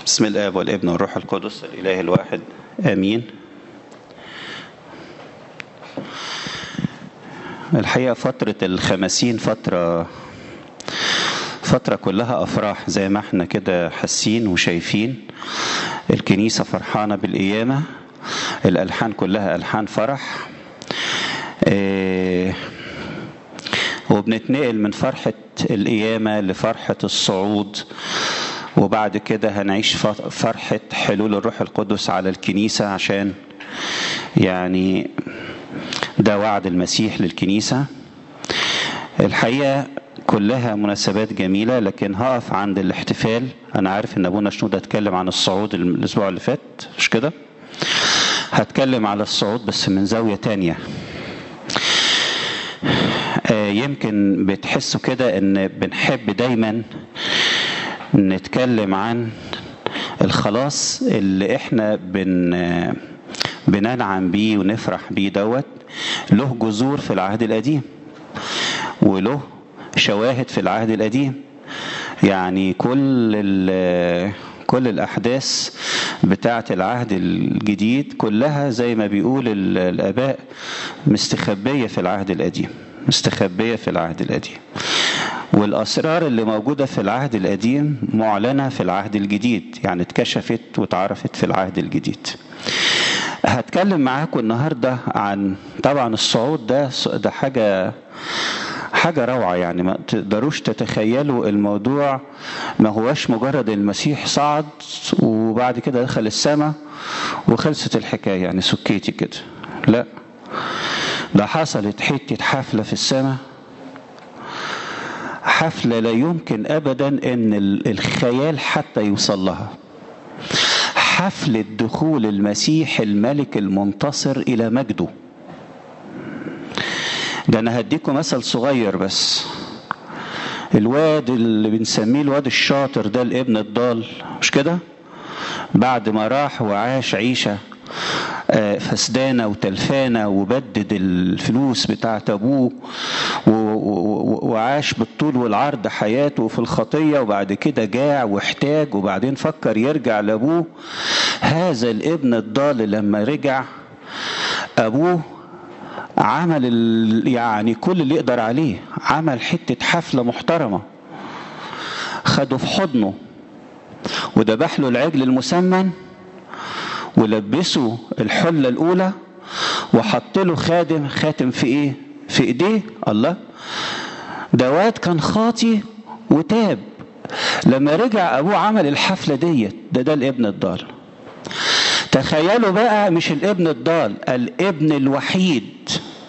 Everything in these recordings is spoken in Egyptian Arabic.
بسم الآب والابن والروح القدس الإله الواحد آمين الحقيقة فترة الخمسين فترة فترة كلها أفراح زي ما احنا كده حاسين وشايفين الكنيسة فرحانة بالقيامة الألحان كلها ألحان فرح اه وبنتنقل من فرحة القيامة لفرحة الصعود وبعد كده هنعيش فرحة حلول الروح القدس على الكنيسة عشان يعني ده وعد المسيح للكنيسة الحقيقة كلها مناسبات جميلة لكن هقف عند الاحتفال أنا عارف إن أبونا شنودة اتكلم عن الصعود الأسبوع اللي فات مش كده؟ هتكلم على الصعود بس من زاوية تانية يمكن بتحسوا كده ان بنحب دايما نتكلم عن الخلاص اللي احنا بن بننعم بيه ونفرح بيه دوت له جذور في العهد القديم وله شواهد في العهد القديم يعني كل كل الاحداث بتاعه العهد الجديد كلها زي ما بيقول الاباء مستخبيه في العهد القديم مستخبيه في العهد القديم والاسرار اللي موجوده في العهد القديم معلنه في العهد الجديد يعني اتكشفت واتعرفت في العهد الجديد هتكلم معاكم النهارده عن طبعا الصعود ده ده حاجه حاجة روعة يعني ما تقدروش تتخيلوا الموضوع ما هواش مجرد المسيح صعد وبعد كده دخل السماء وخلصت الحكاية يعني سكيتي كده لا ده حصلت حتة حفلة في السماء حفلة لا يمكن أبدا أن الخيال حتى يوصل لها حفلة دخول المسيح الملك المنتصر إلى مجده ده أنا هديكم مثل صغير بس الواد اللي بنسميه الواد الشاطر ده الابن الضال مش كده بعد ما راح وعاش عيشه فسدانة وتلفانة وبدد الفلوس بتاعت أبوه وعاش بالطول والعرض حياته في الخطية وبعد كده جاع واحتاج وبعدين فكر يرجع لأبوه هذا الابن الضال لما رجع أبوه عمل يعني كل اللي يقدر عليه عمل حتة حفلة محترمة خده في حضنه وذبح له العجل المسمن ولبسه الحلة الأولى وحط له خادم خاتم في إيه؟ في إيديه الله دوات كان خاطي وتاب لما رجع أبوه عمل الحفلة ديت ده ده الابن الضال تخيلوا بقى مش الابن الضال الابن الوحيد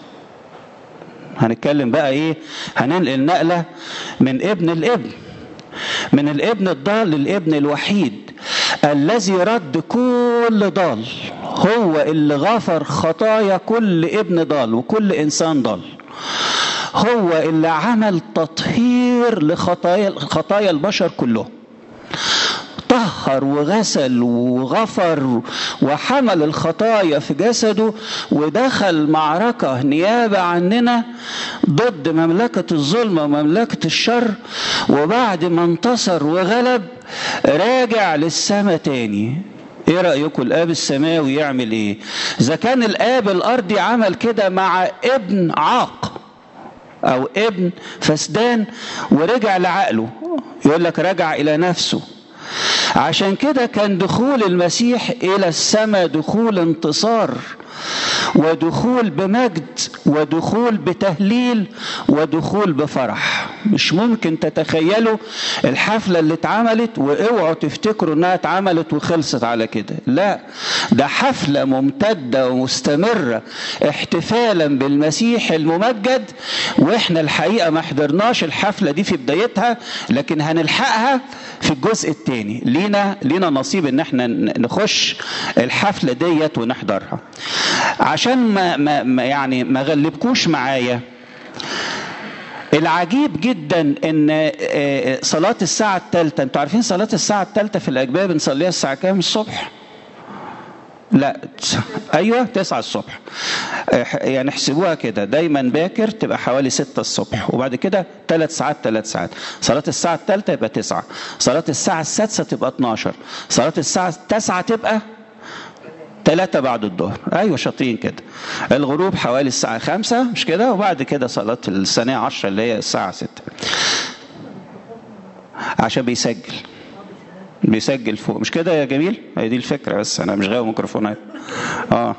هنتكلم بقى ايه هننقل نقلة من ابن الابن من الابن الضال للابن الوحيد الذي رد كل ضال هو اللي غفر خطايا كل ابن ضال وكل انسان ضال هو اللي عمل تطهير لخطايا خطايا البشر كلهم طهر وغسل وغفر وحمل الخطايا في جسده ودخل معركة نيابة عننا ضد مملكة الظلم ومملكة الشر وبعد ما انتصر وغلب راجع للسماء تاني ايه رأيكم الاب السماوي يعمل ايه اذا كان الاب الارضي عمل كده مع ابن عاق او ابن فسدان ورجع لعقله يقول لك رجع الى نفسه عشان كده كان دخول المسيح الى السماء دخول انتصار ودخول بمجد ودخول بتهليل ودخول بفرح مش ممكن تتخيلوا الحفله اللي اتعملت واوعوا تفتكروا انها اتعملت وخلصت على كده لا ده حفله ممتده ومستمره احتفالا بالمسيح الممجد واحنا الحقيقه ما حضرناش الحفله دي في بدايتها لكن هنلحقها في الجزء الثاني لينا لينا نصيب ان احنا نخش الحفله ديت ونحضرها عشان ما, ما يعني ما غلبكوش معايا العجيب جدا ان صلاة الساعة الثالثة انتوا عارفين صلاة الساعة الثالثة في الأجباب بنصليها الساعة كام الصبح؟ لا ايوه تسعة الصبح يعني احسبوها كده دايما باكر تبقى حوالي ستة الصبح وبعد كده ثلاث ساعات ثلاث ساعات صلاة الساعة الثالثة يبقى تسعة صلاة الساعة السادسة تبقى 12 صلاة الساعة التاسعة تبقى ثلاثة بعد الظهر أيوة شاطرين كده الغروب حوالي الساعة خمسة مش كده وبعد كده صلاة الثانية عشرة اللي هي الساعة ستة عشان بيسجل بيسجل فوق مش كده يا جميل هي دي الفكرة بس أنا مش غاوي ميكروفونات اه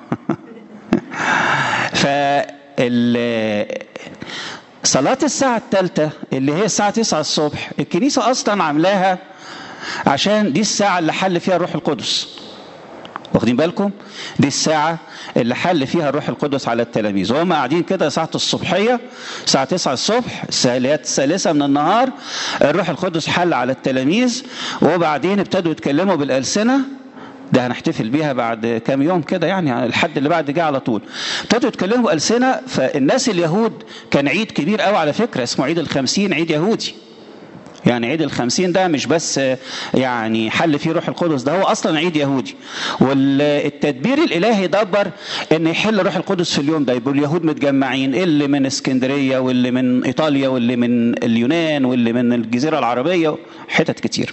فال صلاة الساعة الثالثة اللي هي الساعة 9 الصبح الكنيسة أصلا عاملاها عشان دي الساعة اللي حل فيها الروح القدس واخدين بالكم دي الساعة اللي حل فيها الروح القدس على التلاميذ وهم قاعدين كده ساعة الصبحية الساعة 9 الصبح الساعات الثالثة من النهار الروح القدس حل على التلاميذ وبعدين ابتدوا يتكلموا بالألسنة ده هنحتفل بيها بعد كام يوم كده يعني الحد اللي بعد جه على طول ابتدوا يتكلموا ألسنة فالناس اليهود كان عيد كبير قوي على فكرة اسمه عيد الخمسين عيد يهودي يعني عيد الخمسين ده مش بس يعني حل فيه روح القدس ده هو اصلا عيد يهودي والتدبير الالهي دبر ان يحل روح القدس في اليوم ده يبقوا اليهود متجمعين اللي من اسكندريه واللي من ايطاليا واللي من اليونان واللي من الجزيره العربيه حتت كتير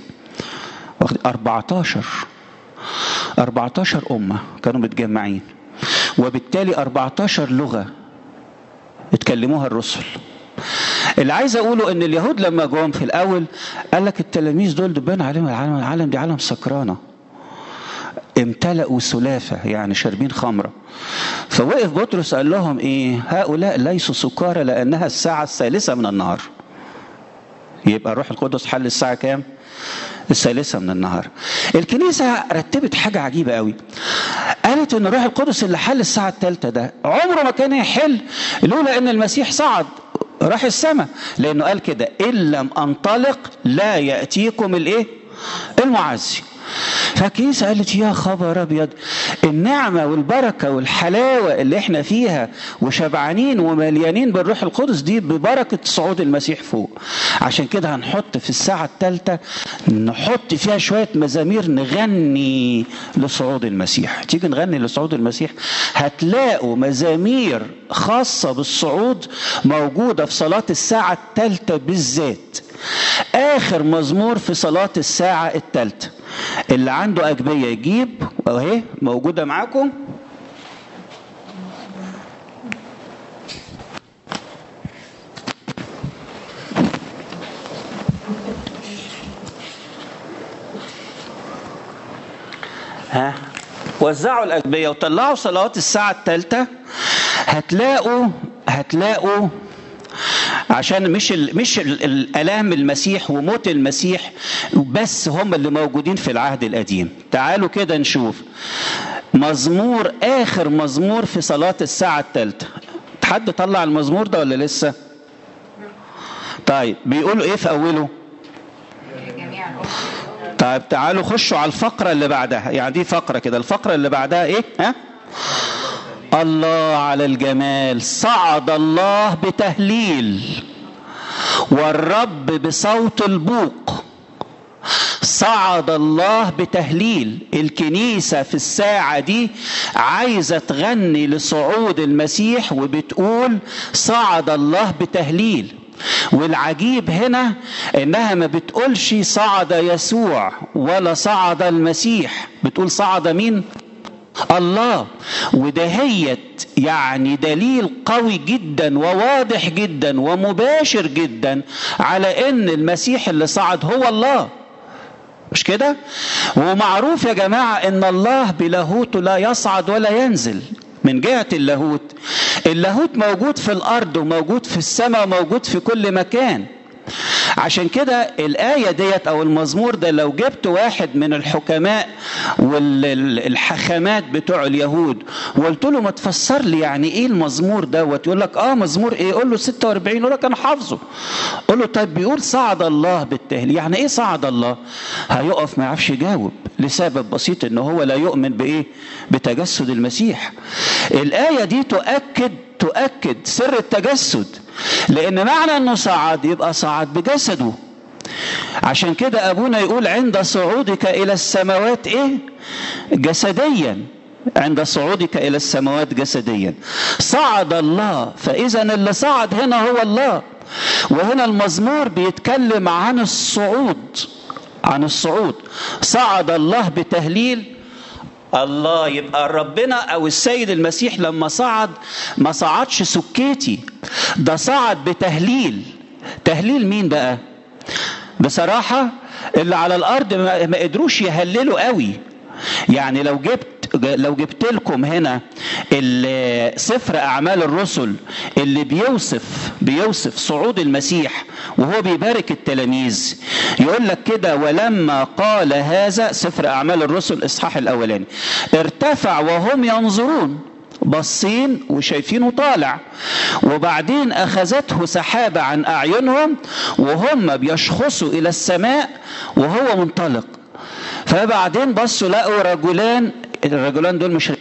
14 14 امه كانوا متجمعين وبالتالي 14 لغه اتكلموها الرسل اللي عايز اقوله ان اليهود لما جم في الاول قال لك التلاميذ دول دبان عليهم العالم العالم دي عالم سكرانه امتلأوا سلافة يعني شاربين خمرة فوقف بطرس قال لهم ايه هؤلاء ليسوا سكارى لأنها الساعة الثالثة من النهار يبقى الروح القدس حل الساعة كام الثالثة من النهار الكنيسة رتبت حاجة عجيبة قوي قالت ان الروح القدس اللي حل الساعة الثالثة ده عمره ما كان يحل لولا ان المسيح صعد راح السماء لانه قال كده ان لم انطلق لا ياتيكم الايه المعزي فالكنيسة قالت يا خبر أبيض النعمة والبركة والحلاوة اللي احنا فيها وشبعانين ومليانين بالروح القدس دي ببركة صعود المسيح فوق عشان كده هنحط في الساعة الثالثة نحط فيها شوية مزامير نغني لصعود المسيح تيجي نغني لصعود المسيح هتلاقوا مزامير خاصة بالصعود موجودة في صلاة الساعة الثالثة بالذات آخر مزمور في صلاة الساعة الثالثة اللي عنده أجبية يجيب أهي موجودة معاكم ها وزعوا الأجبية وطلعوا صلوات الساعة الثالثة هتلاقوا هتلاقوا عشان مش ال مش ال الالام المسيح وموت المسيح بس هم اللي موجودين في العهد القديم تعالوا كده نشوف مزمور اخر مزمور في صلاه الساعه الثالثه حد طلع المزمور ده ولا لسه طيب بيقولوا ايه في اوله طيب تعالوا خشوا على الفقره اللي بعدها يعني دي فقره كده الفقره اللي بعدها ايه ها الله على الجمال صعد الله بتهليل والرب بصوت البوق صعد الله بتهليل الكنيسة في الساعة دي عايزة تغني لصعود المسيح وبتقول صعد الله بتهليل والعجيب هنا انها ما بتقولش صعد يسوع ولا صعد المسيح بتقول صعد مين الله ودهيت يعني دليل قوي جدا وواضح جدا ومباشر جدا على ان المسيح اللي صعد هو الله مش كده ومعروف يا جماعة ان الله بلاهوته لا يصعد ولا ينزل من جهة اللاهوت اللاهوت موجود في الارض وموجود في السماء وموجود في كل مكان عشان كده الآية ديت أو المزمور ده لو جبت واحد من الحكماء والحخامات بتوع اليهود وقلت له ما تفسر لي يعني إيه المزمور دوت يقول لك آه مزمور إيه؟ قول له 46 يقول لك أنا حافظه. قول له طيب بيقول صعد الله بالتهليل يعني إيه صعد الله؟ هيقف ما يعرفش يجاوب لسبب بسيط إن هو لا يؤمن بإيه؟ بتجسد المسيح. الآية دي تؤكد تؤكد سر التجسد لان معنى انه صعد يبقى صعد بجسده عشان كده ابونا يقول عند صعودك الى السماوات ايه جسديا عند صعودك الى السماوات جسديا صعد الله فاذا اللي صعد هنا هو الله وهنا المزمور بيتكلم عن الصعود عن الصعود صعد الله بتهليل الله يبقى ربنا او السيد المسيح لما صعد ما صعدش سكيتي ده صعد بتهليل تهليل مين بقى بصراحة اللي على الارض ما قدروش يهللوا قوي يعني لو جبت لو جبت لكم هنا سفر اعمال الرسل اللي بيوصف بيوصف صعود المسيح وهو بيبارك التلاميذ يقول لك كده ولما قال هذا سفر اعمال الرسل اصحاح الاولاني ارتفع وهم ينظرون باصين وشايفينه طالع وبعدين اخذته سحابه عن اعينهم وهم بيشخصوا الى السماء وهو منطلق فبعدين بصوا لقوا رجلان الرجلان دول مش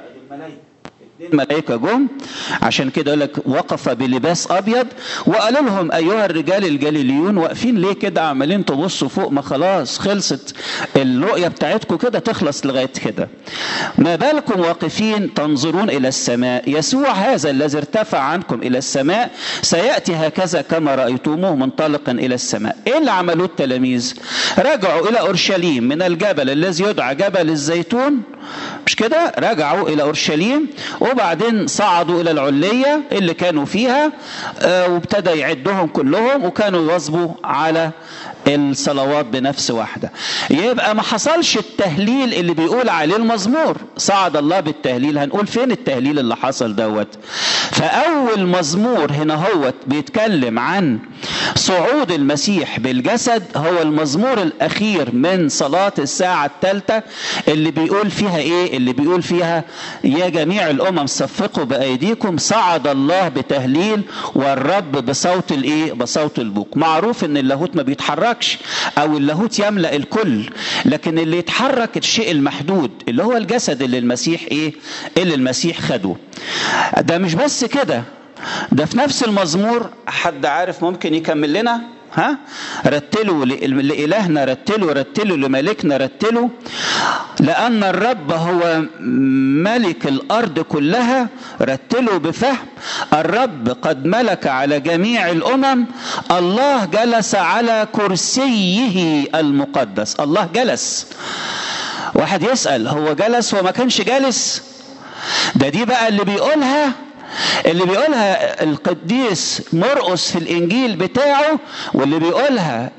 ملائكة جم عشان كده يقول لك وقف بلباس ابيض وقالوا لهم ايها الرجال الجليليون واقفين ليه كده عمالين تبصوا فوق ما خلاص خلصت الرؤية بتاعتكم كده تخلص لغاية كده ما بالكم واقفين تنظرون الى السماء يسوع هذا الذي ارتفع عنكم الى السماء سيأتي هكذا كما رأيتموه منطلقا الى السماء ايه اللي عملوه التلاميذ رجعوا الى اورشليم من الجبل الذي يدعى جبل الزيتون مش كده رجعوا الى اورشليم وبعدين صعدوا الى العليه اللي كانوا فيها وابتدى يعدهم كلهم وكانوا يواظبوا على الصلوات بنفس واحدة يبقى ما حصلش التهليل اللي بيقول عليه المزمور صعد الله بالتهليل هنقول فين التهليل اللي حصل دوت فأول مزمور هنا هو بيتكلم عن صعود المسيح بالجسد هو المزمور الأخير من صلاة الساعة الثالثة اللي بيقول فيها إيه اللي بيقول فيها يا جميع الأمم صفقوا بأيديكم صعد الله بتهليل والرب بصوت الإيه بصوت البوق معروف إن اللاهوت ما بيتحركش او اللاهوت يملا الكل لكن اللي يتحرك الشيء المحدود اللي هو الجسد اللي المسيح ايه اللي المسيح خده ده مش بس كده ده في نفس المزمور حد عارف ممكن يكمل لنا ها رتلوا لإلهنا رتلوا رتلوا لملكنا رتلوا لأن الرب هو ملك الأرض كلها رتلوا بفهم الرب قد ملك على جميع الأمم الله جلس على كرسيه المقدس الله جلس واحد يسأل هو جلس وما كانش جالس ده دي بقى اللي بيقولها اللي بيقولها القديس مرقس في الانجيل بتاعه واللي بيقولها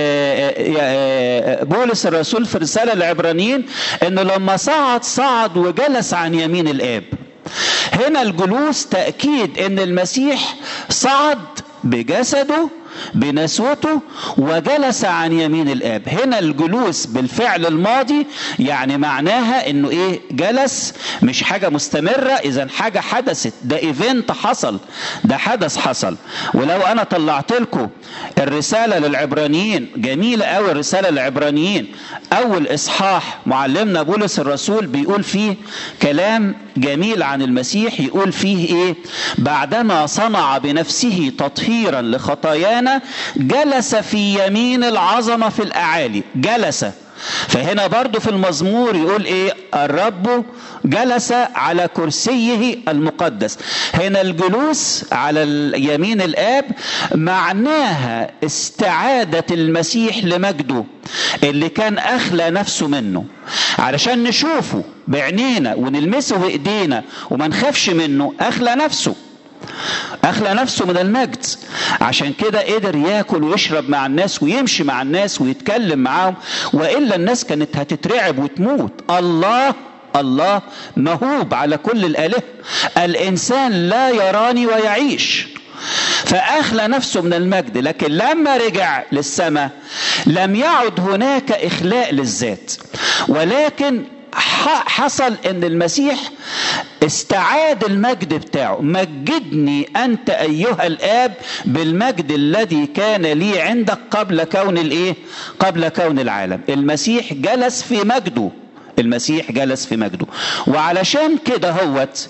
بولس الرسول في رساله العبرانيين انه لما صعد صعد وجلس عن يمين الاب هنا الجلوس تاكيد ان المسيح صعد بجسده بنسوته وجلس عن يمين الاب هنا الجلوس بالفعل الماضي يعني معناها انه ايه جلس مش حاجه مستمره اذا حاجه حدثت ده ايفنت حصل ده حدث حصل ولو انا طلعت لكم الرساله للعبرانيين جميله قوي الرساله للعبرانيين اول اصحاح معلمنا بولس الرسول بيقول فيه كلام جميل عن المسيح يقول فيه ايه بعدما صنع بنفسه تطهيرا لخطايانا جلس في يمين العظمه في الاعالي جلس فهنا برضو في المزمور يقول ايه الرب جلس على كرسيه المقدس هنا الجلوس على يمين الاب معناها استعادة المسيح لمجده اللي كان اخلى نفسه منه علشان نشوفه بعينينا ونلمسه بايدينا وما نخافش منه اخلى نفسه اخلى نفسه من المجد عشان كده قدر ياكل ويشرب مع الناس ويمشي مع الناس ويتكلم معاهم والا الناس كانت هتترعب وتموت الله الله مهوب على كل الالهه الانسان لا يراني ويعيش فاخلى نفسه من المجد لكن لما رجع للسماء لم يعد هناك اخلاء للذات ولكن حصل ان المسيح استعاد المجد بتاعه مجدني انت ايها الاب بالمجد الذي كان لي عندك قبل كون الايه قبل كون العالم المسيح جلس في مجده المسيح جلس في مجده وعلشان كده هوت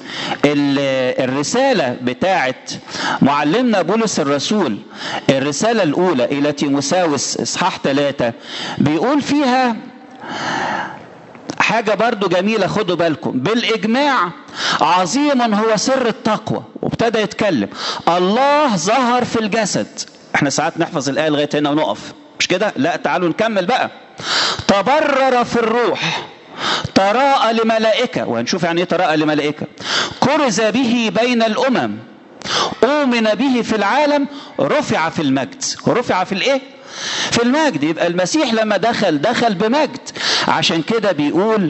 الرسالة بتاعت معلمنا بولس الرسول الرسالة الأولى إلى تيموساوس إصحاح ثلاثة بيقول فيها حاجة برضو جميلة خدوا بالكم بالإجماع عظيم هو سر التقوى وابتدى يتكلم الله ظهر في الجسد احنا ساعات نحفظ الآية لغاية هنا ونقف مش كده لا تعالوا نكمل بقى تبرر في الروح تراءى لملائكة وهنشوف يعني ايه تراءى لملائكة كرز به بين الأمم أؤمن به في العالم رفع في المجد رفع في الايه في المجد يبقى المسيح لما دخل دخل بمجد عشان كده بيقول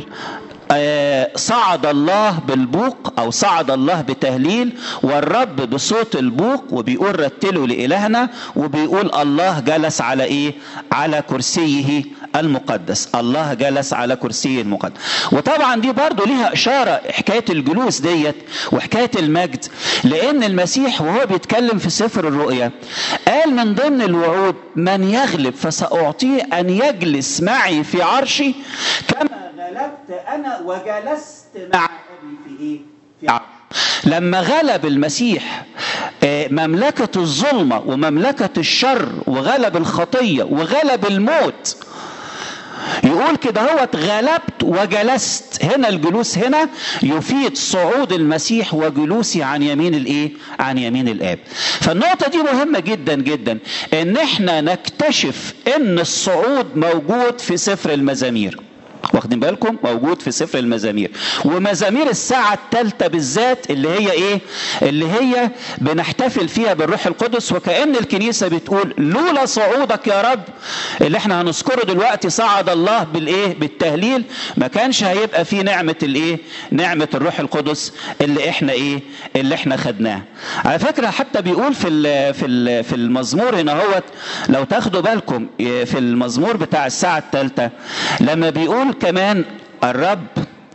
صعد الله بالبوق او صعد الله بتهليل والرب بصوت البوق وبيقول رتلوا لالهنا وبيقول الله جلس على ايه على كرسيه المقدس الله جلس على كرسيه المقدس وطبعا دي برضو ليها اشاره حكايه الجلوس ديت وحكايه المجد لان المسيح وهو بيتكلم في سفر الرؤيا قال من ضمن الوعود من يغلب فساعطيه ان يجلس معي في عرشي كما غلبت انا وجلست مع ابي في ايه في عرش لما غلب المسيح مملكة الظلمة ومملكة الشر وغلب الخطية وغلب الموت يقول كده هو غلبت وجلست هنا الجلوس هنا يفيد صعود المسيح وجلوسي عن يمين الايه عن يمين الاب فالنقطه دي مهمه جدا جدا ان احنا نكتشف ان الصعود موجود في سفر المزامير واخدين بالكم موجود في سفر المزامير ومزامير الساعة الثالثة بالذات اللي هي ايه اللي هي بنحتفل فيها بالروح القدس وكأن الكنيسة بتقول لولا صعودك يا رب اللي احنا هنذكره دلوقتي صعد الله بالايه بالتهليل ما كانش هيبقى فيه نعمة الايه نعمة الروح القدس اللي احنا ايه اللي احنا خدناه على فكرة حتى بيقول في ال في ال في المزمور هنا هوت لو تاخدوا بالكم في المزمور بتاع الساعة الثالثة لما بيقول كمان الرب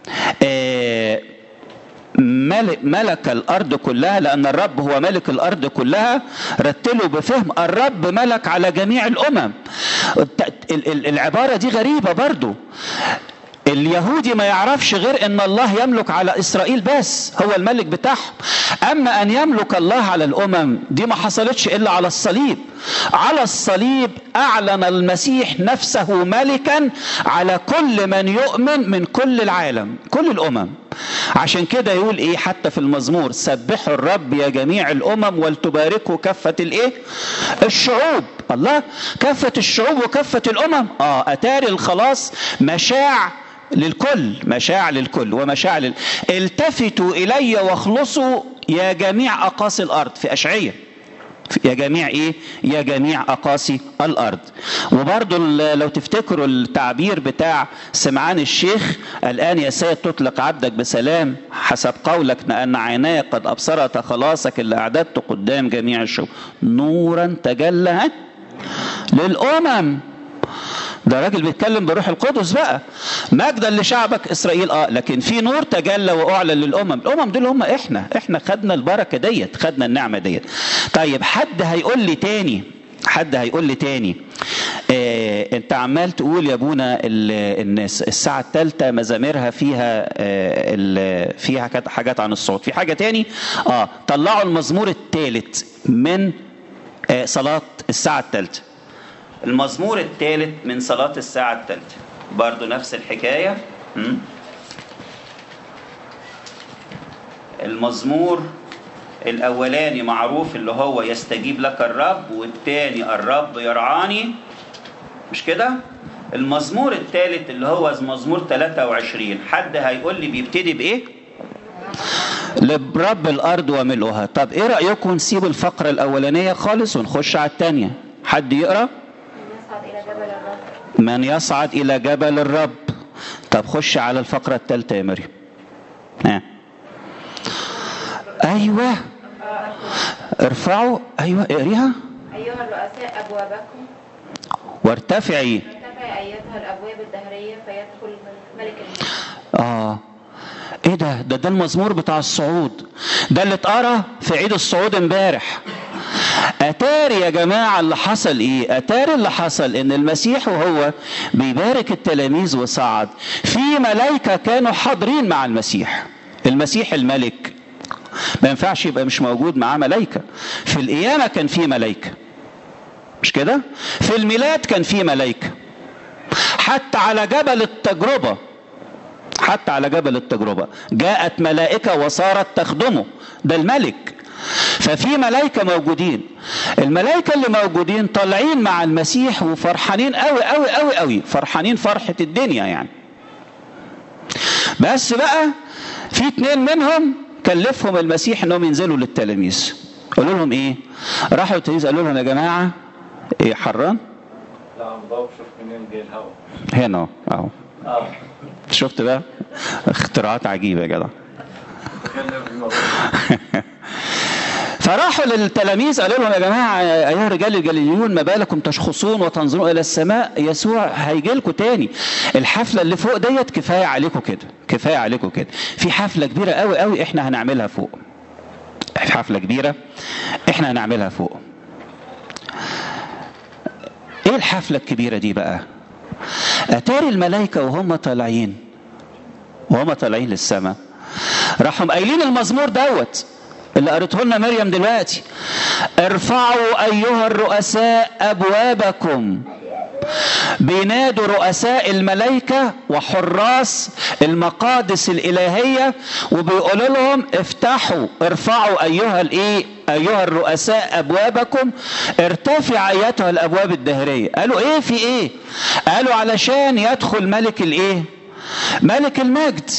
ملك, ملك الارض كلها لان الرب هو ملك الارض كلها رتلوا بفهم الرب ملك على جميع الامم العباره دي غريبه برضو اليهودي ما يعرفش غير ان الله يملك على اسرائيل بس هو الملك بتاعهم اما ان يملك الله على الامم دي ما حصلتش الا على الصليب على الصليب اعلن المسيح نفسه ملكا على كل من يؤمن من كل العالم كل الامم عشان كده يقول ايه حتى في المزمور سبحوا الرب يا جميع الامم ولتباركوا كافه الايه الشعوب الله كافه الشعوب وكافه الامم اه اتاري الخلاص مشاع للكل مشاع للكل ومشاع لل... التفتوا الي واخلصوا يا جميع اقاصي الارض في اشعية يا جميع ايه يا جميع اقاصي الارض وبرضو لو تفتكروا التعبير بتاع سمعان الشيخ الان يا سيد تطلق عبدك بسلام حسب قولك لان عيناي قد ابصرت خلاصك اللي اعددته قدام جميع الشعوب نورا تجلى للامم ده راجل بيتكلم بروح القدس بقى مجدا لشعبك اسرائيل اه لكن في نور تجلى واعلن للامم الامم دول هم احنا احنا خدنا البركه ديت خدنا النعمه ديت طيب حد هيقول لي تاني حد هيقول لي تاني آه انت عمال تقول يا ابونا الناس الساعه الثالثه مزاميرها فيها آه فيها حاجات عن الصوت في حاجه تاني اه طلعوا المزمور الثالث من آه صلاه الساعه الثالثه المزمور الثالث من صلاة الساعة الثالثة برضو نفس الحكاية المزمور الأولاني معروف اللي هو يستجيب لك الرب والتاني الرب يرعاني مش كده؟ المزمور الثالث اللي هو مزمور 23 حد هيقول لي بيبتدي بإيه؟ لرب الأرض وملؤها طب إيه رأيكم نسيب الفقرة الأولانية خالص ونخش على الثانية حد يقرأ؟ من يصعد إلى جبل الرب طب خش على الفقرة الثالثة يا مريم ها أيوة ارفعوا أيوة اقريها أيها الرؤساء أبوابكم وارتفعي ارتفعي أيتها الأبواب الدهرية فيدخل ملك الملك آه ايه ده ده ده المزمور بتاع الصعود ده اللي اتقرا في عيد الصعود امبارح اتاري يا جماعه اللي حصل ايه اتاري اللي حصل ان المسيح وهو بيبارك التلاميذ وصعد في ملائكه كانوا حاضرين مع المسيح المسيح الملك ما ينفعش يبقى مش موجود معاه ملائكه في القيامه كان في ملائكه مش كده في الميلاد كان في ملائكه حتى على جبل التجربه حتى على جبل التجربة جاءت ملائكة وصارت تخدمه ده الملك ففي ملائكة موجودين الملائكة اللي موجودين طالعين مع المسيح وفرحانين قوي قوي قوي قوي فرحانين فرحة الدنيا يعني بس بقى في اتنين منهم كلفهم المسيح انهم ينزلوا للتلاميذ قالوا لهم ايه راحوا التلاميذ قالوا لهم يا جماعة ايه حران لا عم ضوء شوف منين جاي الهواء هنا اهو اه شفت بقى اختراعات عجيبة يا جدع تكلم بالموضوع فراحوا للتلاميذ قالوا لهم يا جماعه ايها الرجال الجليليون ما بالكم تشخصون وتنظرون الى السماء يسوع هيجي لكم تاني الحفله اللي فوق ديت كفايه عليكم كده كفايه عليكم كده في حفله كبيره قوي قوي احنا هنعملها فوق حفله كبيره احنا هنعملها فوق ايه الحفله الكبيره دي بقى اتاري الملائكه وهم طالعين وهم طالعين للسماء راحوا قايلين المزمور دوت اللي قريته لنا مريم دلوقتي ارفعوا ايها الرؤساء ابوابكم بينادوا رؤساء الملائكة وحراس المقادس الإلهية وبيقولوا لهم افتحوا ارفعوا أيها الإيه أيها الرؤساء أبوابكم ارتفع أيتها الأبواب الدهرية قالوا إيه في إيه قالوا علشان يدخل ملك الإيه ملك المجد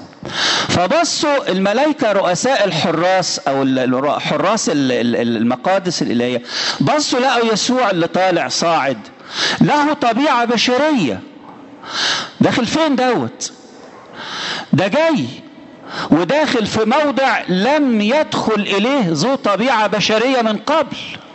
فبصوا الملائكة رؤساء الحراس أو ال- حراس ال- ال- المقادس الإلهية بصوا لقوا يسوع اللي طالع صاعد له طبيعة بشرية داخل فين دوت ده جاي وداخل في موضع لم يدخل إليه ذو طبيعة بشرية من قبل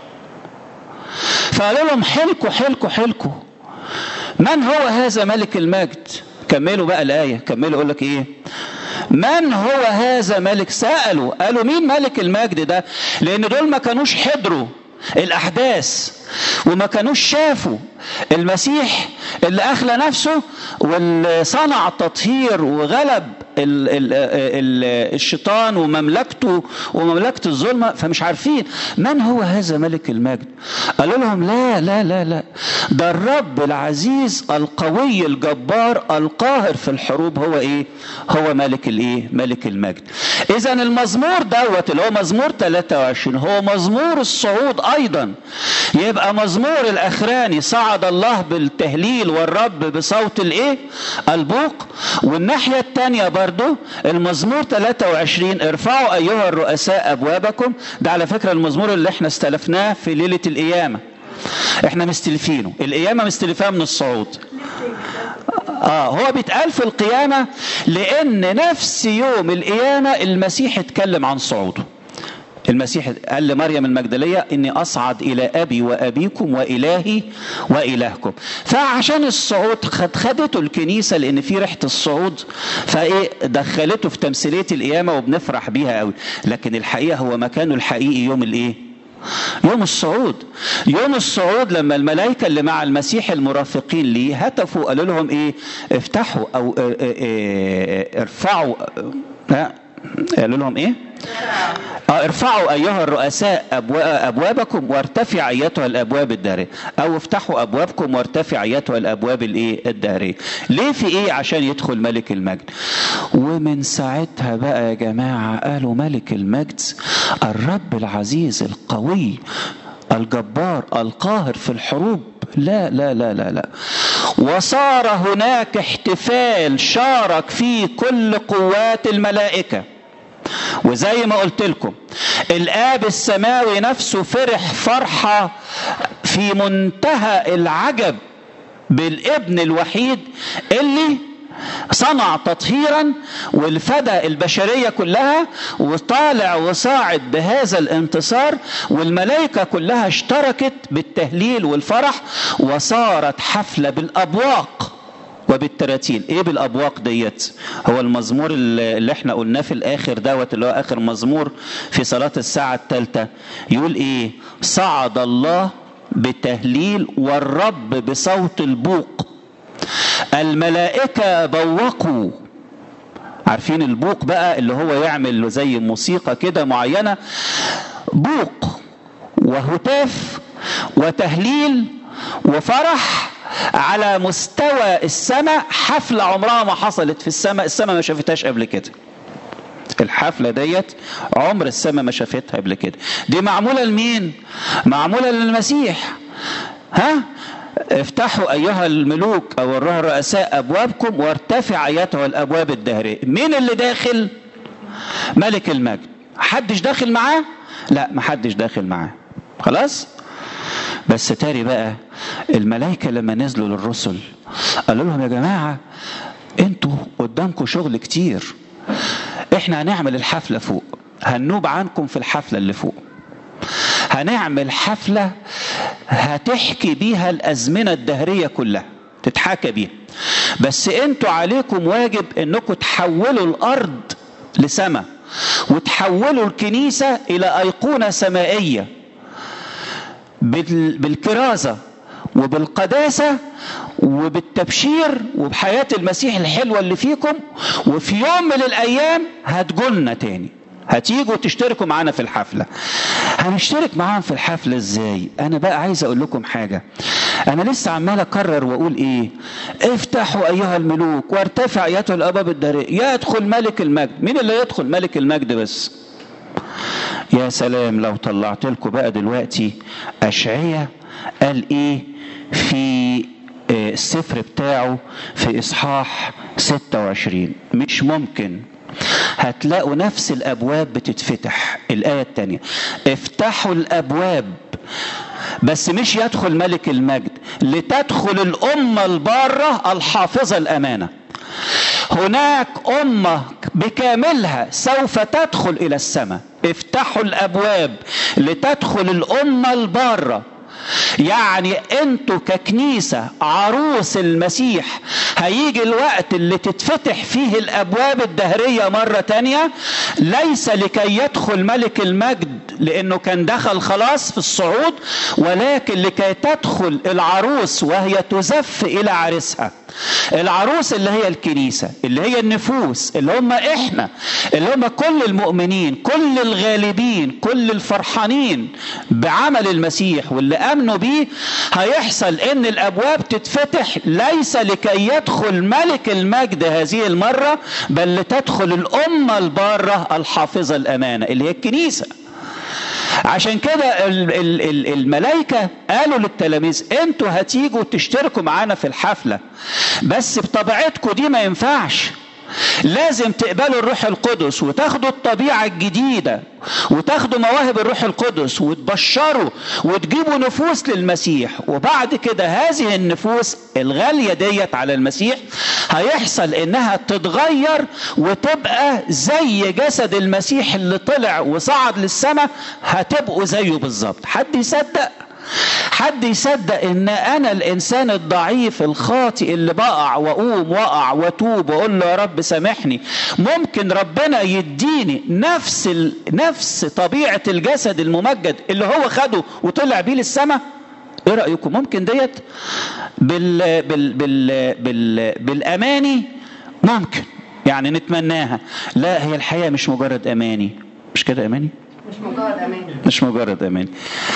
فقالوا لهم حلكوا حلكوا حلكوا من هو هذا ملك المجد كملوا بقى الآية كملوا يقول لك إيه من هو هذا ملك سألوا قالوا مين ملك المجد ده لأن دول ما كانوش حضروا الأحداث وما كانوش شافوا المسيح اللي أخلى نفسه واللي صنع تطهير وغلب ال ال ال الشيطان ومملكته ومملكة الظلمة فمش عارفين من هو هذا ملك المجد قالوا لهم لا لا لا لا ده الرب العزيز القوي الجبار القاهر في الحروب هو ايه هو ملك الايه ملك المجد اذا المزمور دوت اللي هو مزمور 23 هو مزمور الصعود ايضا يبقى مزمور الاخراني صعد الله بالتهليل والرب بصوت الايه البوق والناحيه الثانيه برضو المزمور 23 ارفعوا ايها الرؤساء ابوابكم ده على فكره المزمور اللي احنا استلفناه في ليله القيامه احنا مستلفينه القيامه مستلفاه من الصعود اه هو بيتقال في القيامه لان نفس يوم القيامه المسيح اتكلم عن صعوده المسيح قال لمريم المجدلية إني أصعد إلى أبي وأبيكم وإلهي وإلهكم فعشان الصعود خد خدته الكنيسة لأن في ريحة الصعود فإيه دخلته في تمثيلية القيامة وبنفرح بيها قوي لكن الحقيقة هو مكانه الحقيقي يوم الإيه يوم الصعود يوم الصعود لما الملائكة اللي مع المسيح المرافقين ليه هتفوا قالوا لهم ايه افتحوا او اه اه اه ارفعوا ها قالوا لهم ايه اه ارفعوا ايها الرؤساء أبوا- ابوابكم وارتفع ايتها الابواب الداريه او افتحوا ابوابكم وارتفع ايتها الابواب الايه الداريه ليه في ايه عشان يدخل ملك المجد ومن ساعتها بقى يا جماعه قالوا ملك المجد الرب العزيز القوي الجبار القاهر في الحروب لا لا لا لا لا وصار هناك احتفال شارك فيه كل قوات الملائكه وزي ما قلت لكم الاب السماوي نفسه فرح فرحه في منتهى العجب بالابن الوحيد اللي صنع تطهيرا والفدى البشرية كلها وطالع وصاعد بهذا الانتصار والملائكة كلها اشتركت بالتهليل والفرح وصارت حفلة بالأبواق وبالتراتيل ايه بالابواق ديت هو المزمور اللي اللي احنا قلناه في الاخر دوت اللي هو اخر مزمور في صلاة الساعة الثالثة يقول ايه صعد الله بتهليل والرب بصوت البوق الملائكة بوقوا عارفين البوق بقى اللي هو يعمل زي موسيقى كده معينة بوق وهتاف وتهليل وفرح على مستوى السماء حفلة عمرها ما حصلت في السماء السماء ما شافتهاش قبل كده الحفلة ديت عمر السماء ما شافتها قبل كده دي معمولة لمين معمولة للمسيح ها افتحوا ايها الملوك او الرؤساء ابوابكم وارتفع ايتها الابواب الدهريه مين اللي داخل ملك المجد حدش داخل معاه لا محدش داخل معاه خلاص بس تاري بقى الملائكة لما نزلوا للرسل قالوا لهم يا جماعة انتوا قدامكم شغل كتير احنا هنعمل الحفلة فوق هنوب عنكم في الحفلة اللي فوق هنعمل حفلة هتحكي بيها الأزمنة الدهرية كلها تتحكى بيها بس انتوا عليكم واجب انكم تحولوا الأرض لسماء وتحولوا الكنيسة إلى أيقونة سمائية بالكرازة وبالقداسة وبالتبشير وبحياة المسيح الحلوة اللي فيكم وفي يوم من الأيام هتجولنا تاني هتيجوا تشتركوا معانا في الحفلة هنشترك معاهم في الحفلة ازاي انا بقى عايز اقول لكم حاجة انا لسه عمال اكرر واقول ايه افتحوا ايها الملوك وارتفع ايتها الابواب الدارية يدخل ملك المجد مين اللي يدخل ملك المجد بس يا سلام لو طلعت لكم بقى دلوقتي اشعية قال ايه في السفر بتاعه في اصحاح 26 مش ممكن هتلاقوا نفس الابواب بتتفتح الايه الثانيه افتحوا الابواب بس مش يدخل ملك المجد لتدخل الامه الباره الحافظه الامانه هناك امه بكاملها سوف تدخل الى السماء افتحوا الابواب لتدخل الامه الباره يعني انتوا ككنيسة عروس المسيح هيجي الوقت اللي تتفتح فيه الابواب الدهرية مرة تانية ليس لكي يدخل ملك المجد لانه كان دخل خلاص في الصعود ولكن لكي تدخل العروس وهي تزف الى عرسها العروس اللي هي الكنيسة اللي هي النفوس اللي هم احنا اللي هم كل المؤمنين كل الغالبين كل الفرحانين بعمل المسيح واللي امنوا بيه هيحصل ان الابواب تتفتح ليس لكي يدخل ملك المجد هذه المرة بل لتدخل الامة البارة الحافظة الامانة اللي هي الكنيسة عشان كده الملائكة قالوا للتلاميذ انتوا هتيجوا تشتركوا معانا في الحفلة بس بطبيعتكم دي ما ينفعش لازم تقبلوا الروح القدس وتاخدوا الطبيعة الجديدة وتاخدوا مواهب الروح القدس وتبشروا وتجيبوا نفوس للمسيح وبعد كده هذه النفوس الغالية ديت على المسيح هيحصل انها تتغير وتبقى زي جسد المسيح اللي طلع وصعد للسماء هتبقوا زيه بالظبط حد يصدق حد يصدق ان انا الانسان الضعيف الخاطئ اللي بقع واقوم واقع واتوب واقول له يا رب سامحني ممكن ربنا يديني نفس ال... نفس طبيعه الجسد الممجد اللي هو خده وطلع بيه للسماء ايه رايكم ممكن ديت بال... بال... بال... بال... بالاماني ممكن يعني نتمناها لا هي الحقيقه مش مجرد اماني مش كده اماني مش مجرد امان مش مجرد امان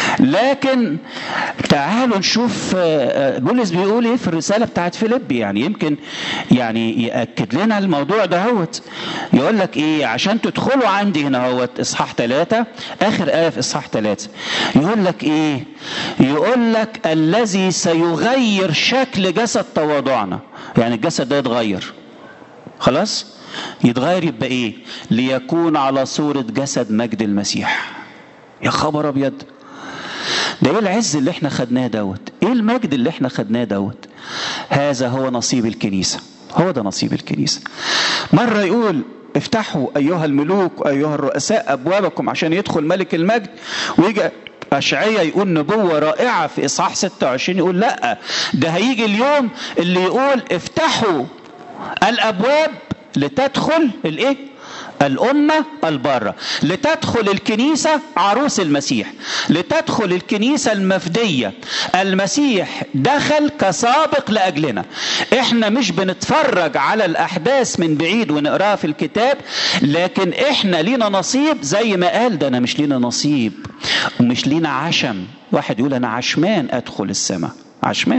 لكن تعالوا نشوف بولس بيقول ايه في الرساله بتاعت فيليب يعني يمكن يعني ياكد لنا الموضوع ده هوت يقول لك ايه عشان تدخلوا عندي هنا هوت اصحاح ثلاثة اخر ايه في اصحاح ثلاثة يقول لك ايه يقول لك الذي سيغير شكل جسد تواضعنا يعني الجسد ده يتغير خلاص يتغير يبقى ايه ليكون على صورة جسد مجد المسيح يا خبر ابيض ده ايه العز اللي احنا خدناه دوت ايه المجد اللي احنا خدناه دوت هذا هو نصيب الكنيسة هو ده نصيب الكنيسة مرة يقول افتحوا ايها الملوك ايها الرؤساء ابوابكم عشان يدخل ملك المجد ويجي أشعية يقول نبوة رائعة في إصحاح 26 يقول لا ده هيجي اليوم اللي يقول افتحوا الأبواب لتدخل الايه الأمة البارة لتدخل الكنيسة عروس المسيح لتدخل الكنيسة المفدية المسيح دخل كسابق لأجلنا احنا مش بنتفرج على الأحداث من بعيد ونقراها في الكتاب لكن احنا لينا نصيب زي ما قال ده أنا مش لينا نصيب ومش لينا عشم واحد يقول أنا عشمان أدخل السماء عشمان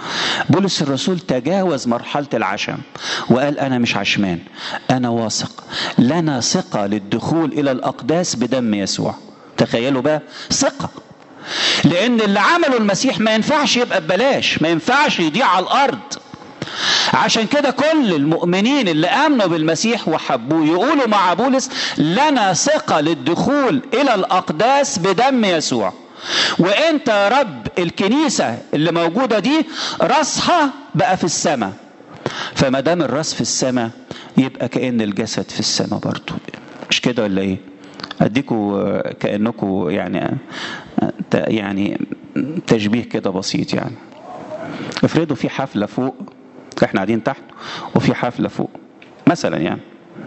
بولس الرسول تجاوز مرحلة العشم وقال أنا مش عشمان أنا واثق لنا ثقة للدخول إلى الأقداس بدم يسوع تخيلوا بقى ثقة لأن اللي عمله المسيح ما ينفعش يبقى ببلاش ما ينفعش يضيع على الأرض عشان كده كل المؤمنين اللي امنوا بالمسيح وحبوه يقولوا مع بولس لنا ثقه للدخول الى الاقداس بدم يسوع وانت يا رب الكنيسه اللي موجوده دي راسها بقى في السماء فما دام الراس في السماء يبقى كان الجسد في السماء برضه مش كده ولا ايه اديكوا كانكوا يعني يعني تشبيه كده بسيط يعني افرضوا في حفله فوق احنا قاعدين تحت وفي حفله فوق مثلا يعني